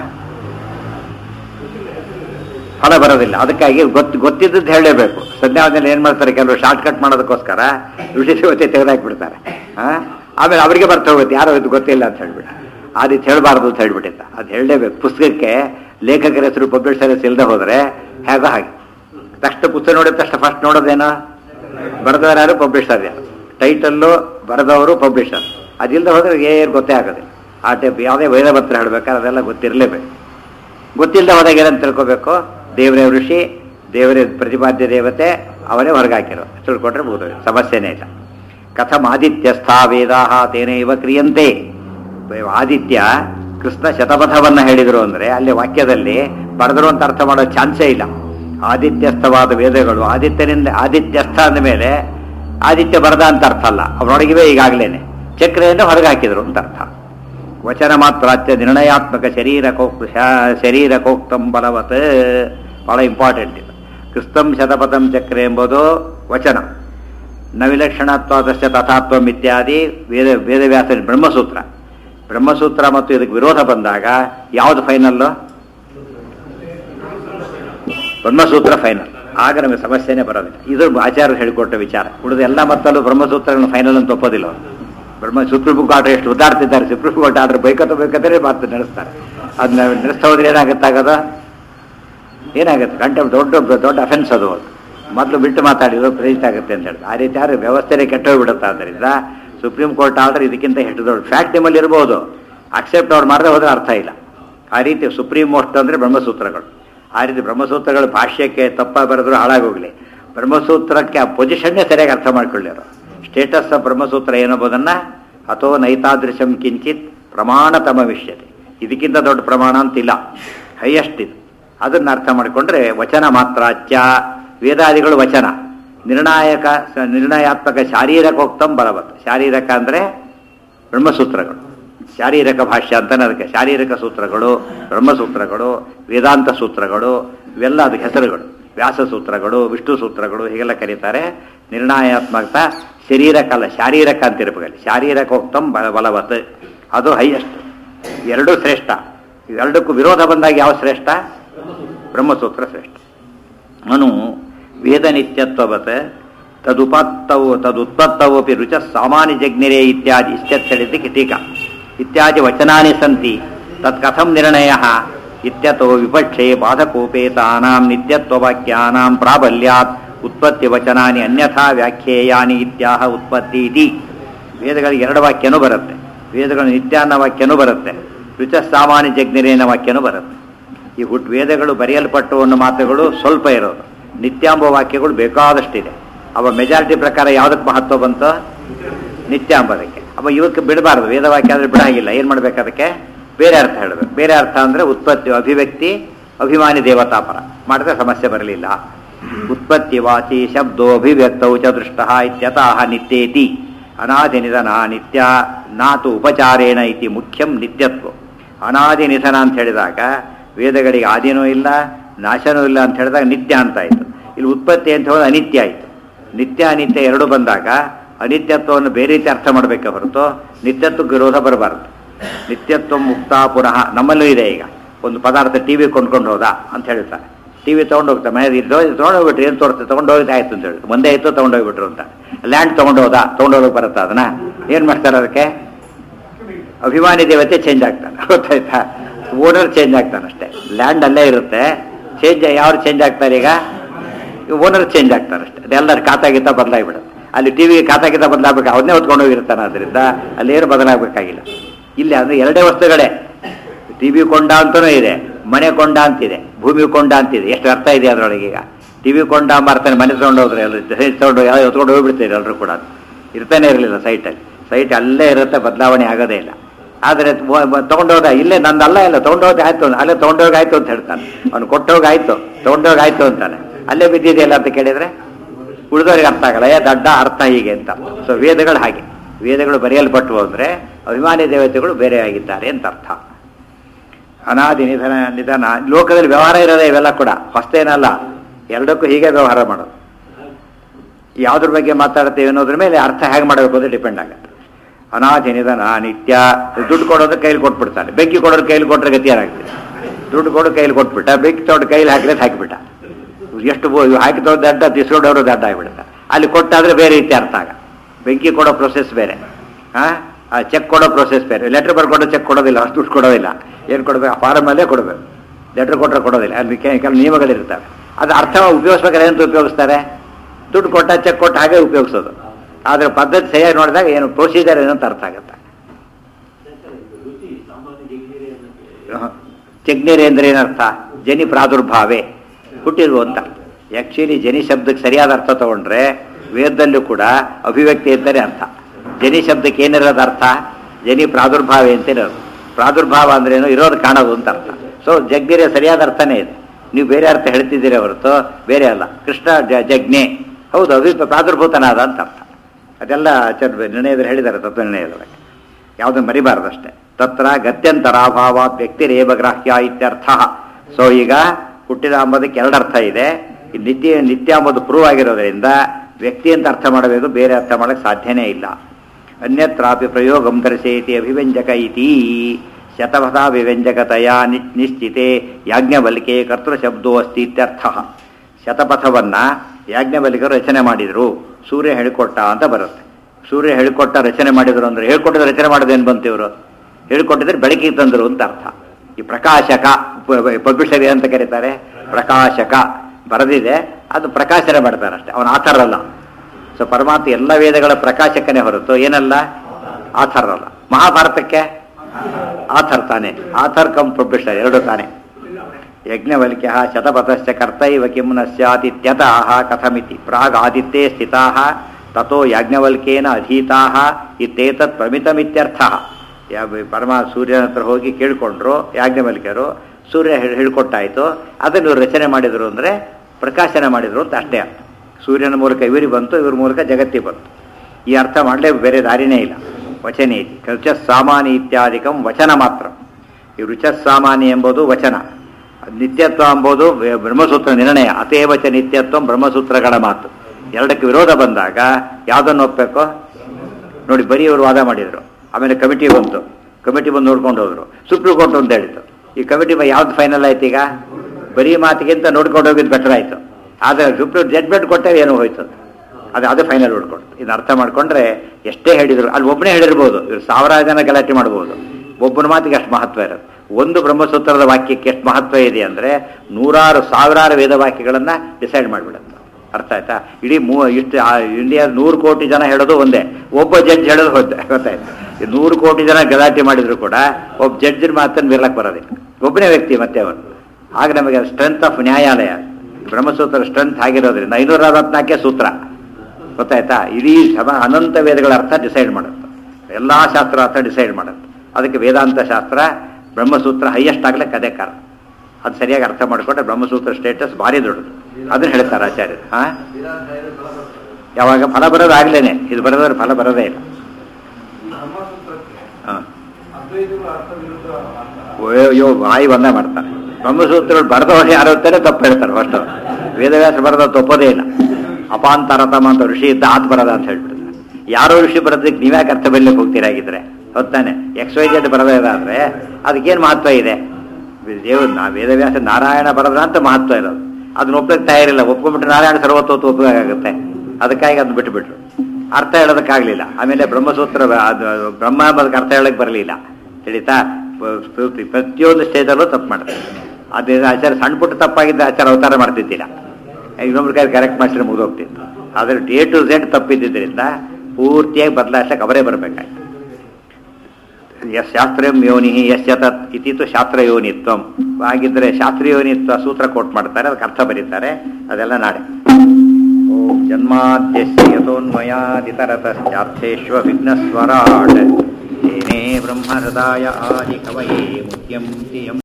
ಫಲ ಬರೋದಿಲ್ಲ ಅದಕ್ಕಾಗಿ ಗೊತ್ತು ಗೊತ್ತಿದ್ದದ್ದು ಹೇಳಲೇಬೇಕು ಸಂಧ್ಯಾವಂದನೆ ಏನ್ ಮಾಡ್ತಾರೆ ಕೆಲವರು ಶಾರ್ಟ್ ಕಟ್ ಮಾಡೋದಕ್ಕೋಸ್ಕರ ಋಷಿ ದೇವತೆ ತೆಗೆದಾಕ್ಬಿಡ್ತಾರೆ ಆ? ಆಮೇಲೆ ಅವರಿಗೆ ಬರ್ತಾ ಹೋಗುತ್ತೆ ಯಾರೋ ಇದು ಗೊತ್ತಿಲ್ಲ ಅಂತ ಹೇಳ್ಬಿಟ್ಟು ಆದಿತ್ಯ ಹೇಳಬಾರ್ದು ಅಂತ ಹೇಳ್ಬಿಟ್ಟಿದ್ದ ಅದು ಹೇಳಲೇಬೇಕು ಪುಸ್ತಕಕ್ಕೆ ಲೇಖಕರ ಹೆಸರು ಪಬ್ಲಿಷರ್ ಹೆಸರು ಇಲ್ಲದೆ ಹೋದ್ರೆ ಹೇಗೋ ಹಾಗೆ ತಕ್ಷಣ ಪುಸ್ತಕ ನೋಡಿದ ತಕ್ಷಣ ಫಸ್ಟ್ ನೋಡೋದೇನೋ ಬರೆದವರು ಯಾರು ಪಬ್ಲಿಷರ್ ಯಾರು ಟೈಟಲ್ಲು ಬರೆದವರು ಪಬ್ಲಿಷರ್ ಅದಿಲ್ಲದೆ ಹೋದ್ರೆ ಏನು ಗೊತ್ತೇ ಆಗೋದಿಲ್ಲ ಆ ಟೈಪ್ ಯಾವುದೇ ವೇದ ಮಂತ್ರ ಹೇಳ್ಬೇಕಾದ್ರೆ ಅದೆಲ್ಲ ಗೊತ್ತಿರಲೇಬೇಕು ಗೊತ್ತಿಲ್ಲದೆ ಹೋದಾಗ ಏನಂತ ತಿಳ್ಕೊಬೇಕು ದೇವರೇ ಋಷಿ ದೇವರೇ ಪ್ರತಿಪಾದ್ಯ ದೇವತೆ ಅವರೇ ಹೊರಗಾಕಿರೋ ತಿಳ್ಕೊಂಡ್ರೆ ಮುಗಿದು ಸಮಸ್ಯೆನೇ ಇಲ್ಲ ಕಥಮ್ ಆದಿತ್ಯಸ್ಥ ವೇದಾಹ ತೇನೈವ ಕ್ರಿಯಂತೆ ಆದಿತ್ಯ ಕೃಷ್ಣ ಶತಪಥವನ್ನ ಹೇಳಿದ್ರು ಅಂದ್ರೆ ಅಲ್ಲಿ ವಾಕ್ಯದಲ್ಲಿ ಬರೆದ್ರು ಅಂತ ಅರ್ಥ ಮಾಡೋ ಚಾನ್ಸೇ ಇಲ್ಲ ಆದಿತ್ಯಸ್ಥವಾದ ವೇದಗಳು ಆದಿತ್ಯನಿಂದ ಆದಿತ್ಯಸ್ಥ ಅಂದ ಮೇಲೆ ಆದಿತ್ಯ ಬರದ ಅಂತ ಅರ್ಥ ಅಲ್ಲ ಅವನೊಳಗಿವೆ ಈಗಾಗಲೇನೆ ಚಕ್ರೆಯನ್ನು ಹೊರಗೆ ಹಾಕಿದ್ರು ಅಂತ ಅರ್ಥ ವಚನ ಮಾತ್ರಾಚ್ಯ ನಿರ್ಣಯಾತ್ಮಕ ಶರೀರ ಕೋಕ್ ಶರೀರ ಕೋಕ್ತಂ ಬಲವತ್ ಬಹಳ ಇಂಪಾರ್ಟೆಂಟ್ ಇದು ಕ್ರಿಸ್ತಂ ಶತಪಥಂ ಚಕ್ರ ಎಂಬುದು ವಚನ ನವಿಲಕ್ಷಣತ್ವಾದಶ್ಚ ತಥಾತ್ವಂ ಇತ್ಯಾದಿ ವೇದ ವೇದವ್ಯಾಸ ಬ್ರಹ್ಮಸೂತ್ರ ಬ್ರಹ್ಮಸೂತ್ರ ಮತ್ತು ಇದಕ್ಕೆ ವಿರೋಧ ಬಂದಾಗ ಯಾವುದು ಫೈನಲ್ಲು ಬ್ರಹ್ಮಸೂತ್ರ ಫೈನಲ್ ಆಗ ನಮಗೆ ಸಮಸ್ಯೆನೇ ಬರೋದಿಲ್ಲ ಇದು ಆಚಾರ್ಯರು ಹೇಳಿಕೊಟ್ಟ ವಿಚಾರ ಉಳಿದ ಎಲ್ಲ ಮತ್ತಲ್ಲೂ ಬ್ರಹ್ಮಸೂತ್ರಗಳನ್ನು ಫೈನಲ್ ಅಂತ ಒಪ್ಪೋದಿಲ್ಲ ಅವರು ಬ್ರಹ್ಮ ಸುಪ್ರೀಂ ಕೋರ್ಟ್ ಎಷ್ಟು ಉದಾರ್ತಿದ್ದಾರೆ ಸುಪ್ರೀಂ ಕೋರ್ಟ್ ಆದ್ರೆ ಬೈಕತ್ತ ಬೇಕಂದ್ರೆ ಮಾತು ನಡೆಸ್ತಾರೆ ಅದನ್ನ ನಡೆಸ್ತಾ ಹೋದ್ರೆ ಏನಾಗುತ್ತಾಗದ ಏನಾಗುತ್ತೆ ಗಂಟೆ ದೊಡ್ಡ ದೊಡ್ಡ ಅಫೆನ್ಸ್ ಅದು ಮೊದಲು ಬಿಟ್ಟು ಮಾತಾಡಿದ್ರು ಪ್ರೇರಿತ ಆಗುತ್ತೆ ಅಂತ ಹೇಳಿದ್ರು ಆ ರೀತಿ ಯಾರು ವ್ಯವಸ್ಥೆನೇ ಕೆಟ್ಟೋಗ್ಬಿಡುತ್ತೆ ಆದ್ದರಿಂದ ಸುಪ್ರೀಂ ಕೋರ್ಟ್ ಆದ್ರೆ ಇದಕ್ಕಿಂತ ಹೆಚ್ಚು ದೊಡ್ಡ ಫ್ಯಾಕ್ಟ್ ನಿಮ್ಮಲ್ಲಿ ಇರ್ಬೋದು ಅಕ್ಸೆಪ್ಟ್ ಅವ್ರು ಮಾಡದೆ ಹೋದ್ರೆ ಅರ್ಥ ಇಲ್ಲ ಆ ರೀತಿ ಸುಪ್ರೀಂ ಮೋಸ್ಟ್ ಅಂದರೆ ಬ್ರಹ್ಮಸೂತ್ರಗಳು ಆ ರೀತಿ ಬ್ರಹ್ಮಸೂತ್ರಗಳು ಭಾಷ್ಯಕ್ಕೆ ತಪ್ಪ ಬರೆದ್ರು ಹಾಳಾಗೋಗ್ಲಿ ಬ್ರಹ್ಮಸೂತ್ರಕ್ಕೆ ಆ ಪೊಸಿಷನ್ನೇ ಸರಿಯಾಗಿ ಅರ್ಥ ಮಾಡ್ಕೊಳ್ಳಿರೋ ಸ್ಟೇಟಸ್ ಆಫ್ ಬ್ರಹ್ಮಸೂತ್ರ ಏನಬೋದನ್ನ ಅಥೋ ನೈತಾದೃಶಂ ಕಿಂಚಿತ್ ಪ್ರಮಾಣತಮ ವಿಷ್ಯತೆ ಇದಕ್ಕಿಂತ ದೊಡ್ಡ ಪ್ರಮಾಣ ಅಂತಿಲ್ಲ ಹೈಯೆಸ್ಟ್ ಇದು ಅದನ್ನ ಅರ್ಥ ಮಾಡಿಕೊಂಡ್ರೆ ವಚನ ಮಾತ್ರಾಚ್ಯ ವೇದಾದಿಗಳು ವಚನ ನಿರ್ಣಾಯಕ ಸ- ನಿರ್ಣಯಾತ್ಮಕ ಶಾರೀರಕೋಕ್ತಂ ಬಲವತ್ ಶಾರೀರಕ ಅಂದರೆ ಬ್ರಹ್ಮಸೂತ್ರಗಳು ಶಾರೀರಕ ಭಾಷ್ಯ ಅಂತಾನೆ ಅದಕ್ಕೆ ಶಾರೀರಕ ಸೂತ್ರಗಳು ಬ್ರಹ್ಮಸೂತ್ರಗಳು ವೇದಾಂತ ಸೂತ್ರಗಳು ಇವೆಲ್ಲ ಅದಕ್ಕೆ ಹೆಸರುಗಳು ವ್ಯಾಸ ಸೂತ್ರಗಳು ವಿಷ್ಣು ಸೂತ್ರಗಳು ಹೀಗೆಲ್ಲ ಕರೀತಾರೆ ನಿರ್ಣಯಾತ್ಮಕ ಶರೀರಕಲ್ಲ ಶಾರೀರಕ ಅಂತ ಇರಬೇಕು ಶಾರೀರಕೋಕ್ತಂ ಬಲ ಬಲವತ್ ಅದು ಹೈಯೆಸ್ಟ್ ಎರಡೂ ಶ್ರೇಷ್ಠ ಇವೆರಡಕ್ಕೂ ವಿರೋಧ ಬಂದಾಗ ಯಾವ ಶ್ರೇಷ್ಠ ಬ್ರಹ್ಮಸೂತ್ರ ಶ್ರೇಷ್ಠ ಅನು ವೇದ ನಿತ್ಯತ್ವವತ್ ತದುಪತ್ತವು ತದುತ್ಪತ್ತವಪಿ ರುಚ ಸಾಮಾನ್ಯ ಜಗ್ನಿರೇ ಇತ್ಯಾದಿ ಇತ್ಯತ್ ಹೇಳಿದ್ದಕ್ಕೆ ಟೀಕಾ ಇತ್ಯಾದಿ ವಚನಾನಿ ಸಂತಿ ತತ್ ಕಥಂ ನಿರ್ಣಯ ಇತ್ಯತೋ ವಿಪಕ್ಷೆ ಬಾಧಕೋಪೇತಾನಾಂ ನಿತ್ಯತ್ವವಾಕ್ಯಾನಾಂ ಪ್ರಾಬಲ್ಯಾತ್ ಉತ್ಪತ್ತಿ ವಚನಾನಿ ಅನ್ಯಥಾ ವ್ಯಾಖ್ಯೇಯಾನಿ ಇತ್ಯಾಹ ಉತ್ಪತ್ತಿ ಇತಿ ವೇದಗಳಿಗೆ ಎರಡು ವಾಕ್ಯನೂ ಬರುತ್ತೆ ವೇದಗಳ ನಿತ್ಯ ಅನ್ನೋ ವಾಕ್ಯನೂ ಬರುತ್ತೆ ರುಚ ಸಾಮಾನ್ಯ ಜಗ್ನಿರೇನ ವಾಕ್ಯನೂ ಬರುತ್ತೆ ಈ ಹುಟ್ಟು ವೇದಗಳು ಬರೆಯಲ್ಪಟ್ಟು ಅನ್ನೋ ಮಾತುಗಳು ಸ್ವಲ್ಪ ಇರೋದು ನಿತ್ಯಾಂಬ ವಾಕ್ಯಗಳು ಬೇಕಾದಷ್ಟಿದೆ ಅವ ಮೆಜಾರಿಟಿ ಪ್ರಕಾರ ಯಾವುದಕ್ಕೆ ಮಹತ್ವ ಬಂತು ನಿತ್ಯಾಂಬದಕ್ಕೆ ಅವ ಇವಕ್ಕೆ ಬಿಡಬಾರ್ದು ವೇದವಾಕ್ಯ ಅಂದ್ರೆ ಬಿಡಾಗಿಲ್ಲ ಏನು ಮಾಡ್ಬೇಕು ಅದಕ್ಕೆ ಬೇರೆ ಅರ್ಥ ಹೇಳಬೇಕು ಬೇರೆ ಅರ್ಥ ಅಂದ್ರೆ ಉತ್ಪತ್ತಿ ಅಭಿವ್ಯಕ್ತಿ ಅಭಿಮಾನಿ ದೇವತಾಪರ ಮಾಡಿದ್ರೆ ಸಮಸ್ಯೆ ಬರಲಿಲ್ಲ ಉತ್ಪತ್ತಿ ವಾಚಿ ಶಬ್ದೋ ಅಭಿವ್ಯಕ್ತೌ ಚ ದೃಷ್ಟ ಇತ್ಯತಃ ನಿತ್ಯೇತಿ ಅನಾದಿ ನಿಧನ ನಿತ್ಯ ನಾತು ಉಪಚಾರೇಣ ಇತಿ ಮುಖ್ಯಂ ನಿತ್ಯತ್ವ ಅನಾದಿ ನಿಧನ ಅಂತ ಹೇಳಿದಾಗ ವೇದಗಳಿಗೆ ಆದಿನೂ ಇಲ್ಲ ನಾಶನೂ ಇಲ್ಲ ಅಂತ ಹೇಳಿದಾಗ ನಿತ್ಯ ಅಂತ ಆಯಿತು ಇಲ್ಲಿ ಉತ್ಪತ್ತಿ ಅಂತ ಹೇಳಿದ್ರೆ ಅನಿತ್ಯ ಆಯಿತು ನಿತ್ಯ ಅನಿತ್ಯ ಎರಡು ಬಂದಾಗ ಅನಿತ್ಯತ್ವವನ್ನು ಬೇರೆ ರೀತಿ ಅರ್ಥ ಮಾಡಬೇಕೆ ಹೊರತು ನಿತ್ಯತ್ವಕ್ಕೆ ವಿರೋಧ ಬರಬಾರದು ನಿತ್ಯತ್ವ ಮುಕ್ತ ಪುನಃ ನಮ್ಮಲ್ಲೂ ಇದೆ ಈಗ ಒಂದು ಪದಾರ್ಥ ಟಿ ವಿ ಕೊಂಡ್ಕೊಂಡು ಹೋದ ಅಂತ ಹೇಳ್ತಾರೆ ಟಿ ವಿ ತೊಗೊಂಡೋಗ್ತಾ ಮನೆ ಇದ್ದು ತೊಗೊಂಡೋಗ್ಬಿಟ್ರಿ ಏನು ತೋರಿಸ್ತಾರೆ ತೊಗೊಂಡೋಗಿದ್ದು ಆಯ್ತು ಅಂತ ಹೇಳಿ ಮುಂದೆ ಇತ್ತು ತೊಗೊಂಡೋಗ್ಬಿಟ್ರು ಅಂತ ಲ್ಯಾಂಡ್ ತೊಗೊಂಡೋದ ತೊಗೊಂಡೋಗಕ್ಕೆ ಬರುತ್ತಾ ಅದನ್ನ ಏನು ಮಾಡ್ತಾರೆ ಅದಕ್ಕೆ ಅಭಿಮಾನಿ ದೇವತೆ ಚೇಂಜ್ ಆಗ್ತಾನೆ ಗೊತ್ತಾಯ್ತಾ ಓನರ್ ಚೇಂಜ್ ಆಗ್ತಾನೆ ಅಷ್ಟೇ ಲ್ಯಾಂಡ್ ಅಲ್ಲೇ ಇರುತ್ತೆ ಚೇಂಜ್ ಯಾರು ಚೇಂಜ್ ಆಗ್ತಾರೆ ಈಗ ಓನರ್ ಚೇಂಜ್ ಆಗ್ತಾರೆ ಅಷ್ಟೇ ಅದೆಲ್ಲರ ಖಾತಾಗಿತ್ತ ಬದಲಾಗಿಬಿಡುತ್ತೆ ಅಲ್ಲಿ ಟಿ ವಿ ಖಾತಾಗಿತ್ತ ಬದಲಾಗಬೇಕು ಅವನ್ನೇ ಹೊತ್ಕೊಂಡು ಹೋಗಿರ್ತಾನೆ ಅದರಿಂದ ಅಲ್ಲಿ ಏನು ಬದಲಾಗಬೇಕಾಗಿಲ್ಲ ಇಲ್ಲಿ ಅಂದ್ರೆ ಎರಡೇ ವಸ್ತುಗಳೇ ಟಿ ವಿ ಕೊಂಡ ಅಂತನೂ ಇದೆ ಮನೆ ಕೊಂಡ ಅಂತಿದೆ ಭೂಮಿ ಕೊಂಡ ಅಂತಿದೆ ಎಷ್ಟು ಅರ್ಥ ಇದೆ ಅದರೊಳಗೆ ಈಗ ಟಿ ವಿ ಕೊಂಡ ಮಾಡ್ತಾನೆ ಮನೆ ತೊಗೊಂಡು ಹೋದ್ರೆ ಎಲ್ಲರೂ ತೊಗೊಂಡು ಯಾವ ಹೊತ್ಕೊಂಡು ಹೋಗ್ಬಿಡ್ತಾರೆ ಎಲ್ಲರೂ ಕೂಡ ಇರ್ತಾನೆ ಇರಲಿಲ್ಲ ಸೈಟಲ್ಲಿ ಸೈಟ್ ಅಲ್ಲೇ ಇರುತ್ತೆ ಬದಲಾವಣೆ ಆಗೋದೇ ಇಲ್ಲ ಆದರೆ ತೊಗೊಂಡೋದ ಇಲ್ಲೇ ನಂದಲ್ಲ ಇಲ್ಲ ತೊಗೊಂಡೋಗಿ ಆಯ್ತು ಅಲ್ಲೇ ತೊಗೊಂಡೋಗಿ ಆಯ್ತು ಅಂತ ಹೇಳ್ತಾನೆ ಅವ್ನು ಕೊಟ್ಟೋಗಿ ಆಯ್ತು ತೊಗೊಂಡೋಗಿ ಆಯ್ತು ಅಂತಾನೆ ಅಲ್ಲೇ ಬಿದ್ದಿದೆಯಲ್ಲ ಅಂತ ಕೇಳಿದ್ರೆ ಉಳಿದವರಿಗೆ ಅರ್ಥ ಆಗಲ್ಲ ಏ ದಡ್ಡ ಅರ್ಥ ಹೀಗೆ ಅಂತ ಸೊ ವೇದಗಳು ಹಾಗೆ ವೇದಗಳು ಬರೆಯಲ್ಪಟ್ಟವು ಅಂದರೆ ಅಭಿಮಾನಿ ದೇವತೆಗಳು ಬೇರೆ ಆಗಿದ್ದಾರೆ ಅಂತ ಅರ್ಥ ಅನಾದಿ ನಿಧನ ನಿಧನ ಲೋಕದಲ್ಲಿ ವ್ಯವಹಾರ ಇರೋದೇ ಇವೆಲ್ಲ ಕೂಡ ಹೊಸ್ತೇನಲ್ಲ ಎರಡಕ್ಕೂ ಹೀಗೆ ವ್ಯವಹಾರ ಮಾಡೋದು ಯಾವುದ್ರ ಬಗ್ಗೆ ಮಾತಾಡ್ತೇವೆ ಅನ್ನೋದ್ರ ಮೇಲೆ ಅರ್ಥ ಹೇಗೆ ಮಾಡಬೇಕು ಅಂತ ಡಿಪೆಂಡ್ ಆಗುತ್ತೆ ಅನಾದಿ ನಿಧನ ನಿತ್ಯ ದುಡ್ಡು ಕೊಡೋದು ಕೈಲಿ ಕೊಟ್ಬಿಡ್ತಾನೆ ಬೆಂಕಿ ಕೊಡೋರು ಕೈಲಿ ಕೊಟ್ಟರೆ ಗತಿ ಏನಾಗ್ತದೆ ದುಡ್ಡು ಕೊಡೋ ಕೈಲಿ ಕೊಟ್ಬಿಟ್ಟ ಬೆಂಕಿ ತೊಗೊಂಡು ಕೈಲಿ ಹಾಕಿದ್ರೆ ಹಾಕಿಬಿಟ್ಟ ಎಷ್ಟು ಬೋ- ಹಾಕಿ ತೊಗೊಂಡು ದಡ್ಡ ತಿಸ್ಕೊಂಡವರು ದಡ್ಡ ಆಗಿಬಿಡುತ್ತೆ ಅಲ್ಲಿ ಕೊಟ್ಟಾದ್ರೆ ಬೇರೆ ರೀತಿ ಅರ್ಥ ಆಗ ಬೆಂಕಿ ಕೊಡೋ ಪ್ರೊಸೆಸ್ ಬೇರೆ ಹಾಂ ಆ ಚೆಕ್ ಕೊಡೋ ಪ್ರೊಸೆಸ್ ಬೇರೆ ಲೆಟ್ರ್ ಬರ್ಕೊಡೋ ಚೆಕ್ ಕೊಡೋದಿಲ್ಲ ಅಷ್ಟು ದುಡ್ಡು ಕೊಡೋದಿಲ್ಲ ಏನು ಕೊಡಬೇಕು ಫಾರಮಲ್ಲೇ ಕೊಡಬೇಕು ಲೆಟ್ರ್ ಕೊಟ್ಟರೆ ಕೊಡೋದಿಲ್ಲ ಅಲ್ಲಿ ಕೆ- ಕೆಲವು ನಿಯಮಗಳಿರ್ತವೆ ಅದು ಅರ್ಥ ಉಪಯೋಗಿಸ್ಬೇಕಾದ್ರೆ ಏನಂತ ಉಪಯೋಗಿಸ್ತಾರೆ ದುಡ್ಡು ಕೊಟ್ಟ ಚೆಕ್ ಕೊಟ್ಟು ಹಾಗೆ ಉಪಯೋಗಿಸೋದು ಆದರೆ ಪದ್ಧತಿ ಸರಿಯಾಗಿ ನೋಡಿದಾಗ ಏನು ಪ್ರೊಸೀಜರ್ ಏನು ಅಂತ ಅರ್ಥ ಆಗುತ್ತೆ ಜಗ್ನೇರಿ ಅಂದ್ರೆ ಏನರ್ಥ ಜನಿ ಪ್ರಾದುರ್ಭಾವೇ ಹುಟ್ಟಿರುವ ಅಂತ ಆ್ಯಕ್ಚುಲಿ ಜನಿ ಶಬ್ದಕ್ಕೆ ಸರಿಯಾದ ಅರ್ಥ ತಗೊಂಡ್ರೆ ವೇದದಲ್ಲೂ ಕೂಡ ಅಭಿವ್ಯಕ್ತಿ ಅಂತಾನೆ ಅರ್ಥ ಜನಿ ಶಬ್ದಕ್ಕೆ ಏನಿರೋದು ಅರ್ಥ ಜನಿ ಪ್ರಾದುರ್ಭಾವೇ ಅಂತ ಇರೋದು ಪ್ರಾದುರ್ಭಾವ ಅಂದ್ರೆ ಏನು ಇರೋದು ಕಾಣೋದು ಅಂತ ಅರ್ಥ ಸೊ ಜಗ್ನಿರೆ ಸರಿಯಾದ ಅರ್ಥನೇ ಇದೆ ನೀವು ಬೇರೆ ಅರ್ಥ ಹೇಳ್ತಿದ್ದೀರಿ ಹೊರತು ಬೇರೆ ಅಲ್ಲ ಕೃಷ್ಣ ಜ- ಜಜ್ಞೆ ಹೌದು ಅಭಿ ಪ್ರಾದುರ್ಭೂತನಾದ ಅಂತ ಅರ್ಥ ಅದೆಲ್ಲ ಆಚಾರ್ಯ ನಿರ್ಣಯದಲ್ಲಿ ಹೇಳಿದ್ದಾರೆ ತತ್ವ ನಿರ್ಣಯದೊಳಗೆ ಯಾವುದನ್ನು ಮರಿಬಾರ್ದಷ್ಟೇ ತತ್ರ ಗತ್ಯಂತರಾಭಾವ ವ್ಯಕ್ತಿರೇವ ಗ್ರಾಹ್ಯ ಇತ್ಯರ್ಥ ಸೊ ಈಗ ಹುಟ್ಟಿದ ಅಂಬೋದಕ್ಕೆ ಎರಡು ಅರ್ಥ ಇದೆ ಈ ನಿತ್ಯ ನಿತ್ಯ ಅಂಬುದು ಪ್ರೂವ್ ಆಗಿರೋದ್ರಿಂದ ವ್ಯಕ್ತಿ ಅಂತ ಅರ್ಥ ಮಾಡಬೇಕು ಬೇರೆ ಅರ್ಥ ಮಾಡಕ್ಕೆ ಸಾಧ್ಯನೇ ಇಲ್ಲ ಅನ್ಯತ್ರಾಪಿ ಪ್ರಯೋಗಂ ದರ್ಶಯತಿ ಅಭಿವ್ಯಂಜಕ ಇತಿ ಶತಪಥ ವಿವ್ಯಂಜಕತೆಯ ನಿ ನಿಶ್ಚಿತೆ ಯಾಜ್ಞವಲ್ಕೆ ಕರ್ತೃಶಬ್ದೋ ಅಸ್ತಿ ಇತ್ಯರ್ಥ ಶತಪಥವನ್ನ ಯಾಜ್ಞವಲ್ಕರು ರಚನೆ ಮಾಡಿದರು ಸೂರ್ಯ ಹೇಳಿಕೊಟ್ಟ ಅಂತ ಬರುತ್ತೆ ಸೂರ್ಯ ಹೇಳಿಕೊಟ್ಟ ರಚನೆ ಮಾಡಿದ್ರು ಅಂದ್ರೆ ಹೇಳ್ಕೊಟ್ಟಿದ್ರೆ ರಚನೆ ಮಾಡೋದೇನು ಬಂತು ಇವರು ಹೇಳಿಕೊಟ್ಟಿದ್ರೆ ಬೆಳಕಿಗೆ ತಂದರು ಅಂತ ಅರ್ಥ ಈ ಪ್ರಕಾಶಕ ಪಬ್ಲಿಷರಿ ಅಂತ ಕರೀತಾರೆ ಪ್ರಕಾಶಕ ಬರೆದಿದೆ ಅದು ಪ್ರಕಾಶನೆ ಮಾಡ್ತಾರೆ ಅಷ್ಟೇ ಅವನ ಆಥರ್ ಅಲ್ಲ ಸೊ ಪರಮಾತ್ಮ ಎಲ್ಲ ವೇದಗಳ ಪ್ರಕಾಶಕನೇ ಹೊರತು ಏನಲ್ಲ ಆಥರ್ ಅಲ್ಲ ಮಹಾಭಾರತಕ್ಕೆ ಆಥರ್ ತಾನೆ ಆಥರ್ ಕಮ್ ಪಬ್ಲಿಷರ್ ಎರಡು ತಾನೆ ಯಜ್ಞವಲ್ಕ್ಯ ಶತಪಥಶ್ಚ ಕರ್ತೈವ ಕಿಂ ನ ಸ್ಯಾತಿತ್ಯತಃ ಕಥಮಿತಿ ಪ್ರಾಗ್ ಆದಿತ್ಯೇ ಸ್ಥಿತಾಃ ತಥೋ ಯಾಜ್ಞವಲ್ಕೇನ ಅಧೀತಾಃ ಇತ್ತೇತತ್ ಪ್ರಮಿತಮಿತ್ಯರ್ಥ ಯಾ- ಪರಮ ಸೂರ್ಯನ ಹತ್ರ ಹೋಗಿ ಕೇಳಿಕೊಂಡ್ರು ಯಾಜ್ಞವಲ್ಕ್ಯರು ಸೂರ್ಯ ಹೇಳ್- ಹೇಳ್ಕೊಟ್ಟಾಯ್ತು ಅದನ್ನು ಇವ್ರು ರಚನೆ ಮಾಡಿದ್ರು ಅಂದರೆ ಪ್ರಕಾಶನ ಮಾಡಿದ್ರು ಅಂತ ಅಷ್ಟೇ ಅರ್ಥ ಸೂರ್ಯನ ಮೂಲಕ ಇವರಿಗೆ ಬಂತು ಇವ್ರ ಮೂಲಕ ಜಗತ್ತಿಗೆ ಬಂತು ಈ ಅರ್ಥ ಮಾಡಲೇ ಬೇರೆ ದಾರಿನೇ ಇಲ್ಲ ವಚನೇ ಇತಿ ರುಚಸ್ ಸಾಮಾನ್ಯ ಇತ್ಯಾದಿಕಂ ವಚನ ಮಾತ್ರ ಈ ರುಚಸ್ ಸಾಮಾನ್ಯ ಎಂಬುದು ವಚನ ನಿತ್ಯತ್ವ ಎಂಬುದು ವೆ- ಬ್ರಹ್ಮಸೂತ್ರ ನಿರ್ಣಯ ಅತೇವಚ ನಿತ್ಯತ್ವ ಬ್ರಹ್ಮಸೂತ್ರಗಳ ಮಾತು ಎರಡಕ್ಕೆ ವಿರೋಧ ಬಂದಾಗ ಯಾವುದನ್ನು ಒಪ್ಪಬೇಕು ನೋಡಿ ಬರೀ ಅವರು ವಾದ ಮಾಡಿದರು ಆಮೇಲೆ ಕಮಿಟಿ ಬಂತು ಕಮಿಟಿ ಬಂದು ನೋಡ್ಕೊಂಡು ಹೋದ್ರು ಸುಪ್ರೀಂ ಕೋರ್ಟ್ ಅಂತ ಹೇಳಿತು ಈ ಕಮಿಟಿ ಯಾವ್ದು ಫೈನಲ್ ಆಯ್ತು ಈಗ ಬರೀ ಮಾತಿಗಿಂತ ನೋಡ್ಕೊಂಡು ಹೋಗಿದ್ದು ಬೆಟರ್ ಆಯ್ತು ಆದರೆ ಸುಪ್ರೀಂ ಜಡ್ಜ್ಮೆಂಟ್ ಕೊಟ್ಟರೆ ಏನೋ ಹೋಯ್ತು ಅದು ಅದು ಫೈನಲ್ ಹೊಡ್ಕೊಂಡು ಇದು ಅರ್ಥ ಮಾಡ್ಕೊಂಡ್ರೆ ಎಷ್ಟೇ ಹೇಳಿದ್ರು ಅಲ್ಲಿ ಒಬ್ಬನೇ ಹೇಳಿರ್ಬೋದು ಇವ್ರು ಸಾವಿರಾರು ಜನ ಗಲಾಟೆ ಮಾಡ್ಬೋದು ಒಬ್ಬನ ಮಾತಿಗೆ ಅಷ್ಟು ಮಹತ್ವ ಇರೋದು ಒಂದು ಬ್ರಹ್ಮಸೂತ್ರದ ವಾಕ್ಯಕ್ಕೆ ಎಷ್ಟು ಮಹತ್ವ ಇದೆ ಅಂದರೆ ನೂರಾರು ಸಾವಿರಾರು ವೇದ ವಾಕ್ಯಗಳನ್ನು ಡಿಸೈಡ್ ಮಾಡಿಬಿಡುತ್ತೆ ಅರ್ಥ ಆಯ್ತಾ ಇಡೀ ಮೂ ಇಷ್ಟು ಇಂಡಿಯಾ ನೂರು ಕೋಟಿ ಜನ ಹೇಳೋದು ಒಂದೇ ಒಬ್ಬ ಜಡ್ಜ್ ಹೇಳೋದು ಒಂದೇ ಗೊತ್ತಾಯ್ತು ಈ ನೂರು ಕೋಟಿ ಜನ ಗಲಾಟೆ ಮಾಡಿದ್ರು ಕೂಡ ಒಬ್ಬ ಜಡ್ಜಿನ ಮಾತನ್ನು ಮೀರ್ಲಕ್ಕೆ ಬರೋದಿಲ್ಲ ಒಬ್ಬನೇ ವ್ಯಕ್ತಿ ಮತ್ತೆ ಅವನು ಆಗ ನಮಗೆ ಸ್ಟ್ರೆಂತ್ ಆಫ್ ನ್ಯಾಯಾಲಯ ಬ್ರಹ್ಮಸೂತ್ರ ಸ್ಟ್ರೆಂತ್ ಆಗಿರೋದ್ರಿಂದ ಐನೂರ ಅರವತ್ನಾಲ್ಕೇ ಸೂತ್ರ ಗೊತ್ತಾಯ್ತಾ ಇಡೀ ಸಮ ಅನಂತ ವೇದಗಳ ಅರ್ಥ ಡಿಸೈಡ್ ಮಾಡುತ್ತೆ ಎಲ್ಲ ಶಾಸ್ತ್ರ ಅರ್ಥ ಡಿಸೈಡ್ ಮಾಡುತ್ತೆ ಅದಕ್ಕೆ ವೇದಾಂತ ಶಾಸ್ತ್ರ ಬ್ರಹ್ಮಸೂತ್ರ ಹೈಯೆಸ್ಟ್ ಆಗ್ಲಿಕ್ಕೆ ಅದೇ ಕಾರಣ ಅದು ಸರಿಯಾಗಿ ಅರ್ಥ ಮಾಡಿಕೊಂಡ್ರೆ ಬ್ರಹ್ಮಸೂತ್ರ ಸ್ಟೇಟಸ್ ಭಾರಿ ದೊಡ್ಡದು ಅದನ್ನ ಹೇಳ್ತಾರೆ ಆಚಾರ್ಯರು ಹಾ ಯಾವಾಗ ಫಲ ಬರೋದಾಗ್ಲೇನೆ ಇದು ಬರೋದ್ರೆ ಫಲ ಬರೋದೇ ಇಲ್ಲ ಹಾ ಅಯ್ಯೋ ಬಾಯಿ ಒಂದೇ ಮಾಡ್ತಾರೆ ಬ್ರಹ್ಮಸೂತ್ರಗಳು ಬರೆದವರು ಯಾರು ಇರ್ತಾರೆ ತಪ್ಪು ಹೇಳ್ತಾರೆ ಫಸ್ಟ್ ವೇದವ್ಯಾಸ ಬರೆದ ತಪ್ಪೋದೇ ಇಲ್ಲ ಅಪಾಂತರತಮ ಅಂತ ಋಷಿ ಇದ್ದ ಆತ್ ಬರದ ಅಂತ ಹೇಳ್ಬಿಡ್ತಾರೆ ಯಾರೋ ಋಷಿ ಬರೋದಕ್ಕೆ ನೀವ್ಯಾಕೆ ಅರ್ಥ ಬೆಲ್ಲಕ್ಕೆ ಹೋಗ್ತೀರಾಗಿದ್ರೆ ಹೊತ್ತಾನೆ ಎಕ್ಸ್ ವೈ ಜೆಡ್ ಬರೋದಾದ್ರೆ ಅದಕ್ಕೇನು ಮಹತ್ವ ಇದೆ ದೇವ್ರು ನಾ ವೇದವ್ಯಾಸ ನಾರಾಯಣ ಬರದ ಅಂತ ಮಹತ್ವ ಇರೋದು ಅದನ್ನ ಒಪ್ಪಕ್ಕೆ ತಯಾರಿಲ್ಲ ಒಪ್ಕೊಂಡ್ಬಿಟ್ರೆ ನಾರಾಯಣ ಸರ್ವತ್ವತ್ತು ಒಪ್ಪಬೇಕಾಗುತ್ತೆ ಅದಕ್ಕಾಗಿ ಅದನ್ನ ಬಿಟ್ಟುಬಿಟ್ರು ಅರ್ಥ ಹೇಳೋದಕ್ಕಾಗಲಿಲ್ಲ ಆಮೇಲೆ ಬ್ರಹ್ಮಸೂತ್ರ ಅದು ಬ್ರಹ್ಮ ಅದಕ್ಕೆ ಅರ್ಥ ಹೇಳಕ್ಕೆ ಬರಲಿಲ್ಲ ತಿಳಿತಾ ಪ- ಪ- ಪ್ರತಿಯೊಂದು ಸ್ಟೇಜಲ್ಲೂ ತಪ್ಪು ಮಾಡ್ತಾರೆ ಅದೇ ಆಚಾರ ಸಣ್ಣ ಪುಟ್ಟ ತಪ್ಪಾಗಿದ್ದ ಆಚಾರ ಅವತಾರ ಮಾಡ್ತಿದ್ದಿಲ್ಲ ಇನ್ನೊಬ್ರ ಕೈ ಕರೆಕ್ಟ್ ಮಾಡಿಸಿದ್ರೆ ಮುಗಿದೋಗ್ತಿತ್ತು ಆದರೆ ಡೇ ಟು ಝೆಡ್ ತಪ್ಪಿದ್ದರಿಂದ ಪೂರ್ತಿಯಾಗಿ ಬದಲಾಯಿಸಕ್ಕೆ ಅವರೇ ಬರಬೇಕಾಯ್ತು ಯಸ್ ಶಾಸ್ತ್ರಂ ಯೋನಿ ಯಸ್ಯ ತತ್ ಇತಿತು ಶಾಸ್ತ್ರಯೋನಿತ್ವಂ ಹಾಗಿದ್ರೆ ಶಾಸ್ತ್ರಯೋನಿತ್ವ ಸೂತ್ರ ಕೋಟ್ ಮಾಡ್ತಾರೆ ಅದಕ್ಕೆ ಅರ್ಥ ಬರೀತಾರೆ ಅದೆಲ್ಲ ನಾಳೆ ಓಂ ಜನ್ಮಾದ್ಯಸ್ಯ ಯತೋನ್ಮಯಾದಿತರತಶ್ಚಾರ್ಥೇಶ್ವ ವಿಘ್ನಸ್ವರಾಟ್ ತೇನೇ ಬ್ರಹ್ಮಹೃದಾಯ ಆದಿ ಕವಯೇ ಮುಖ್ಯಂ ಧಿಯಂ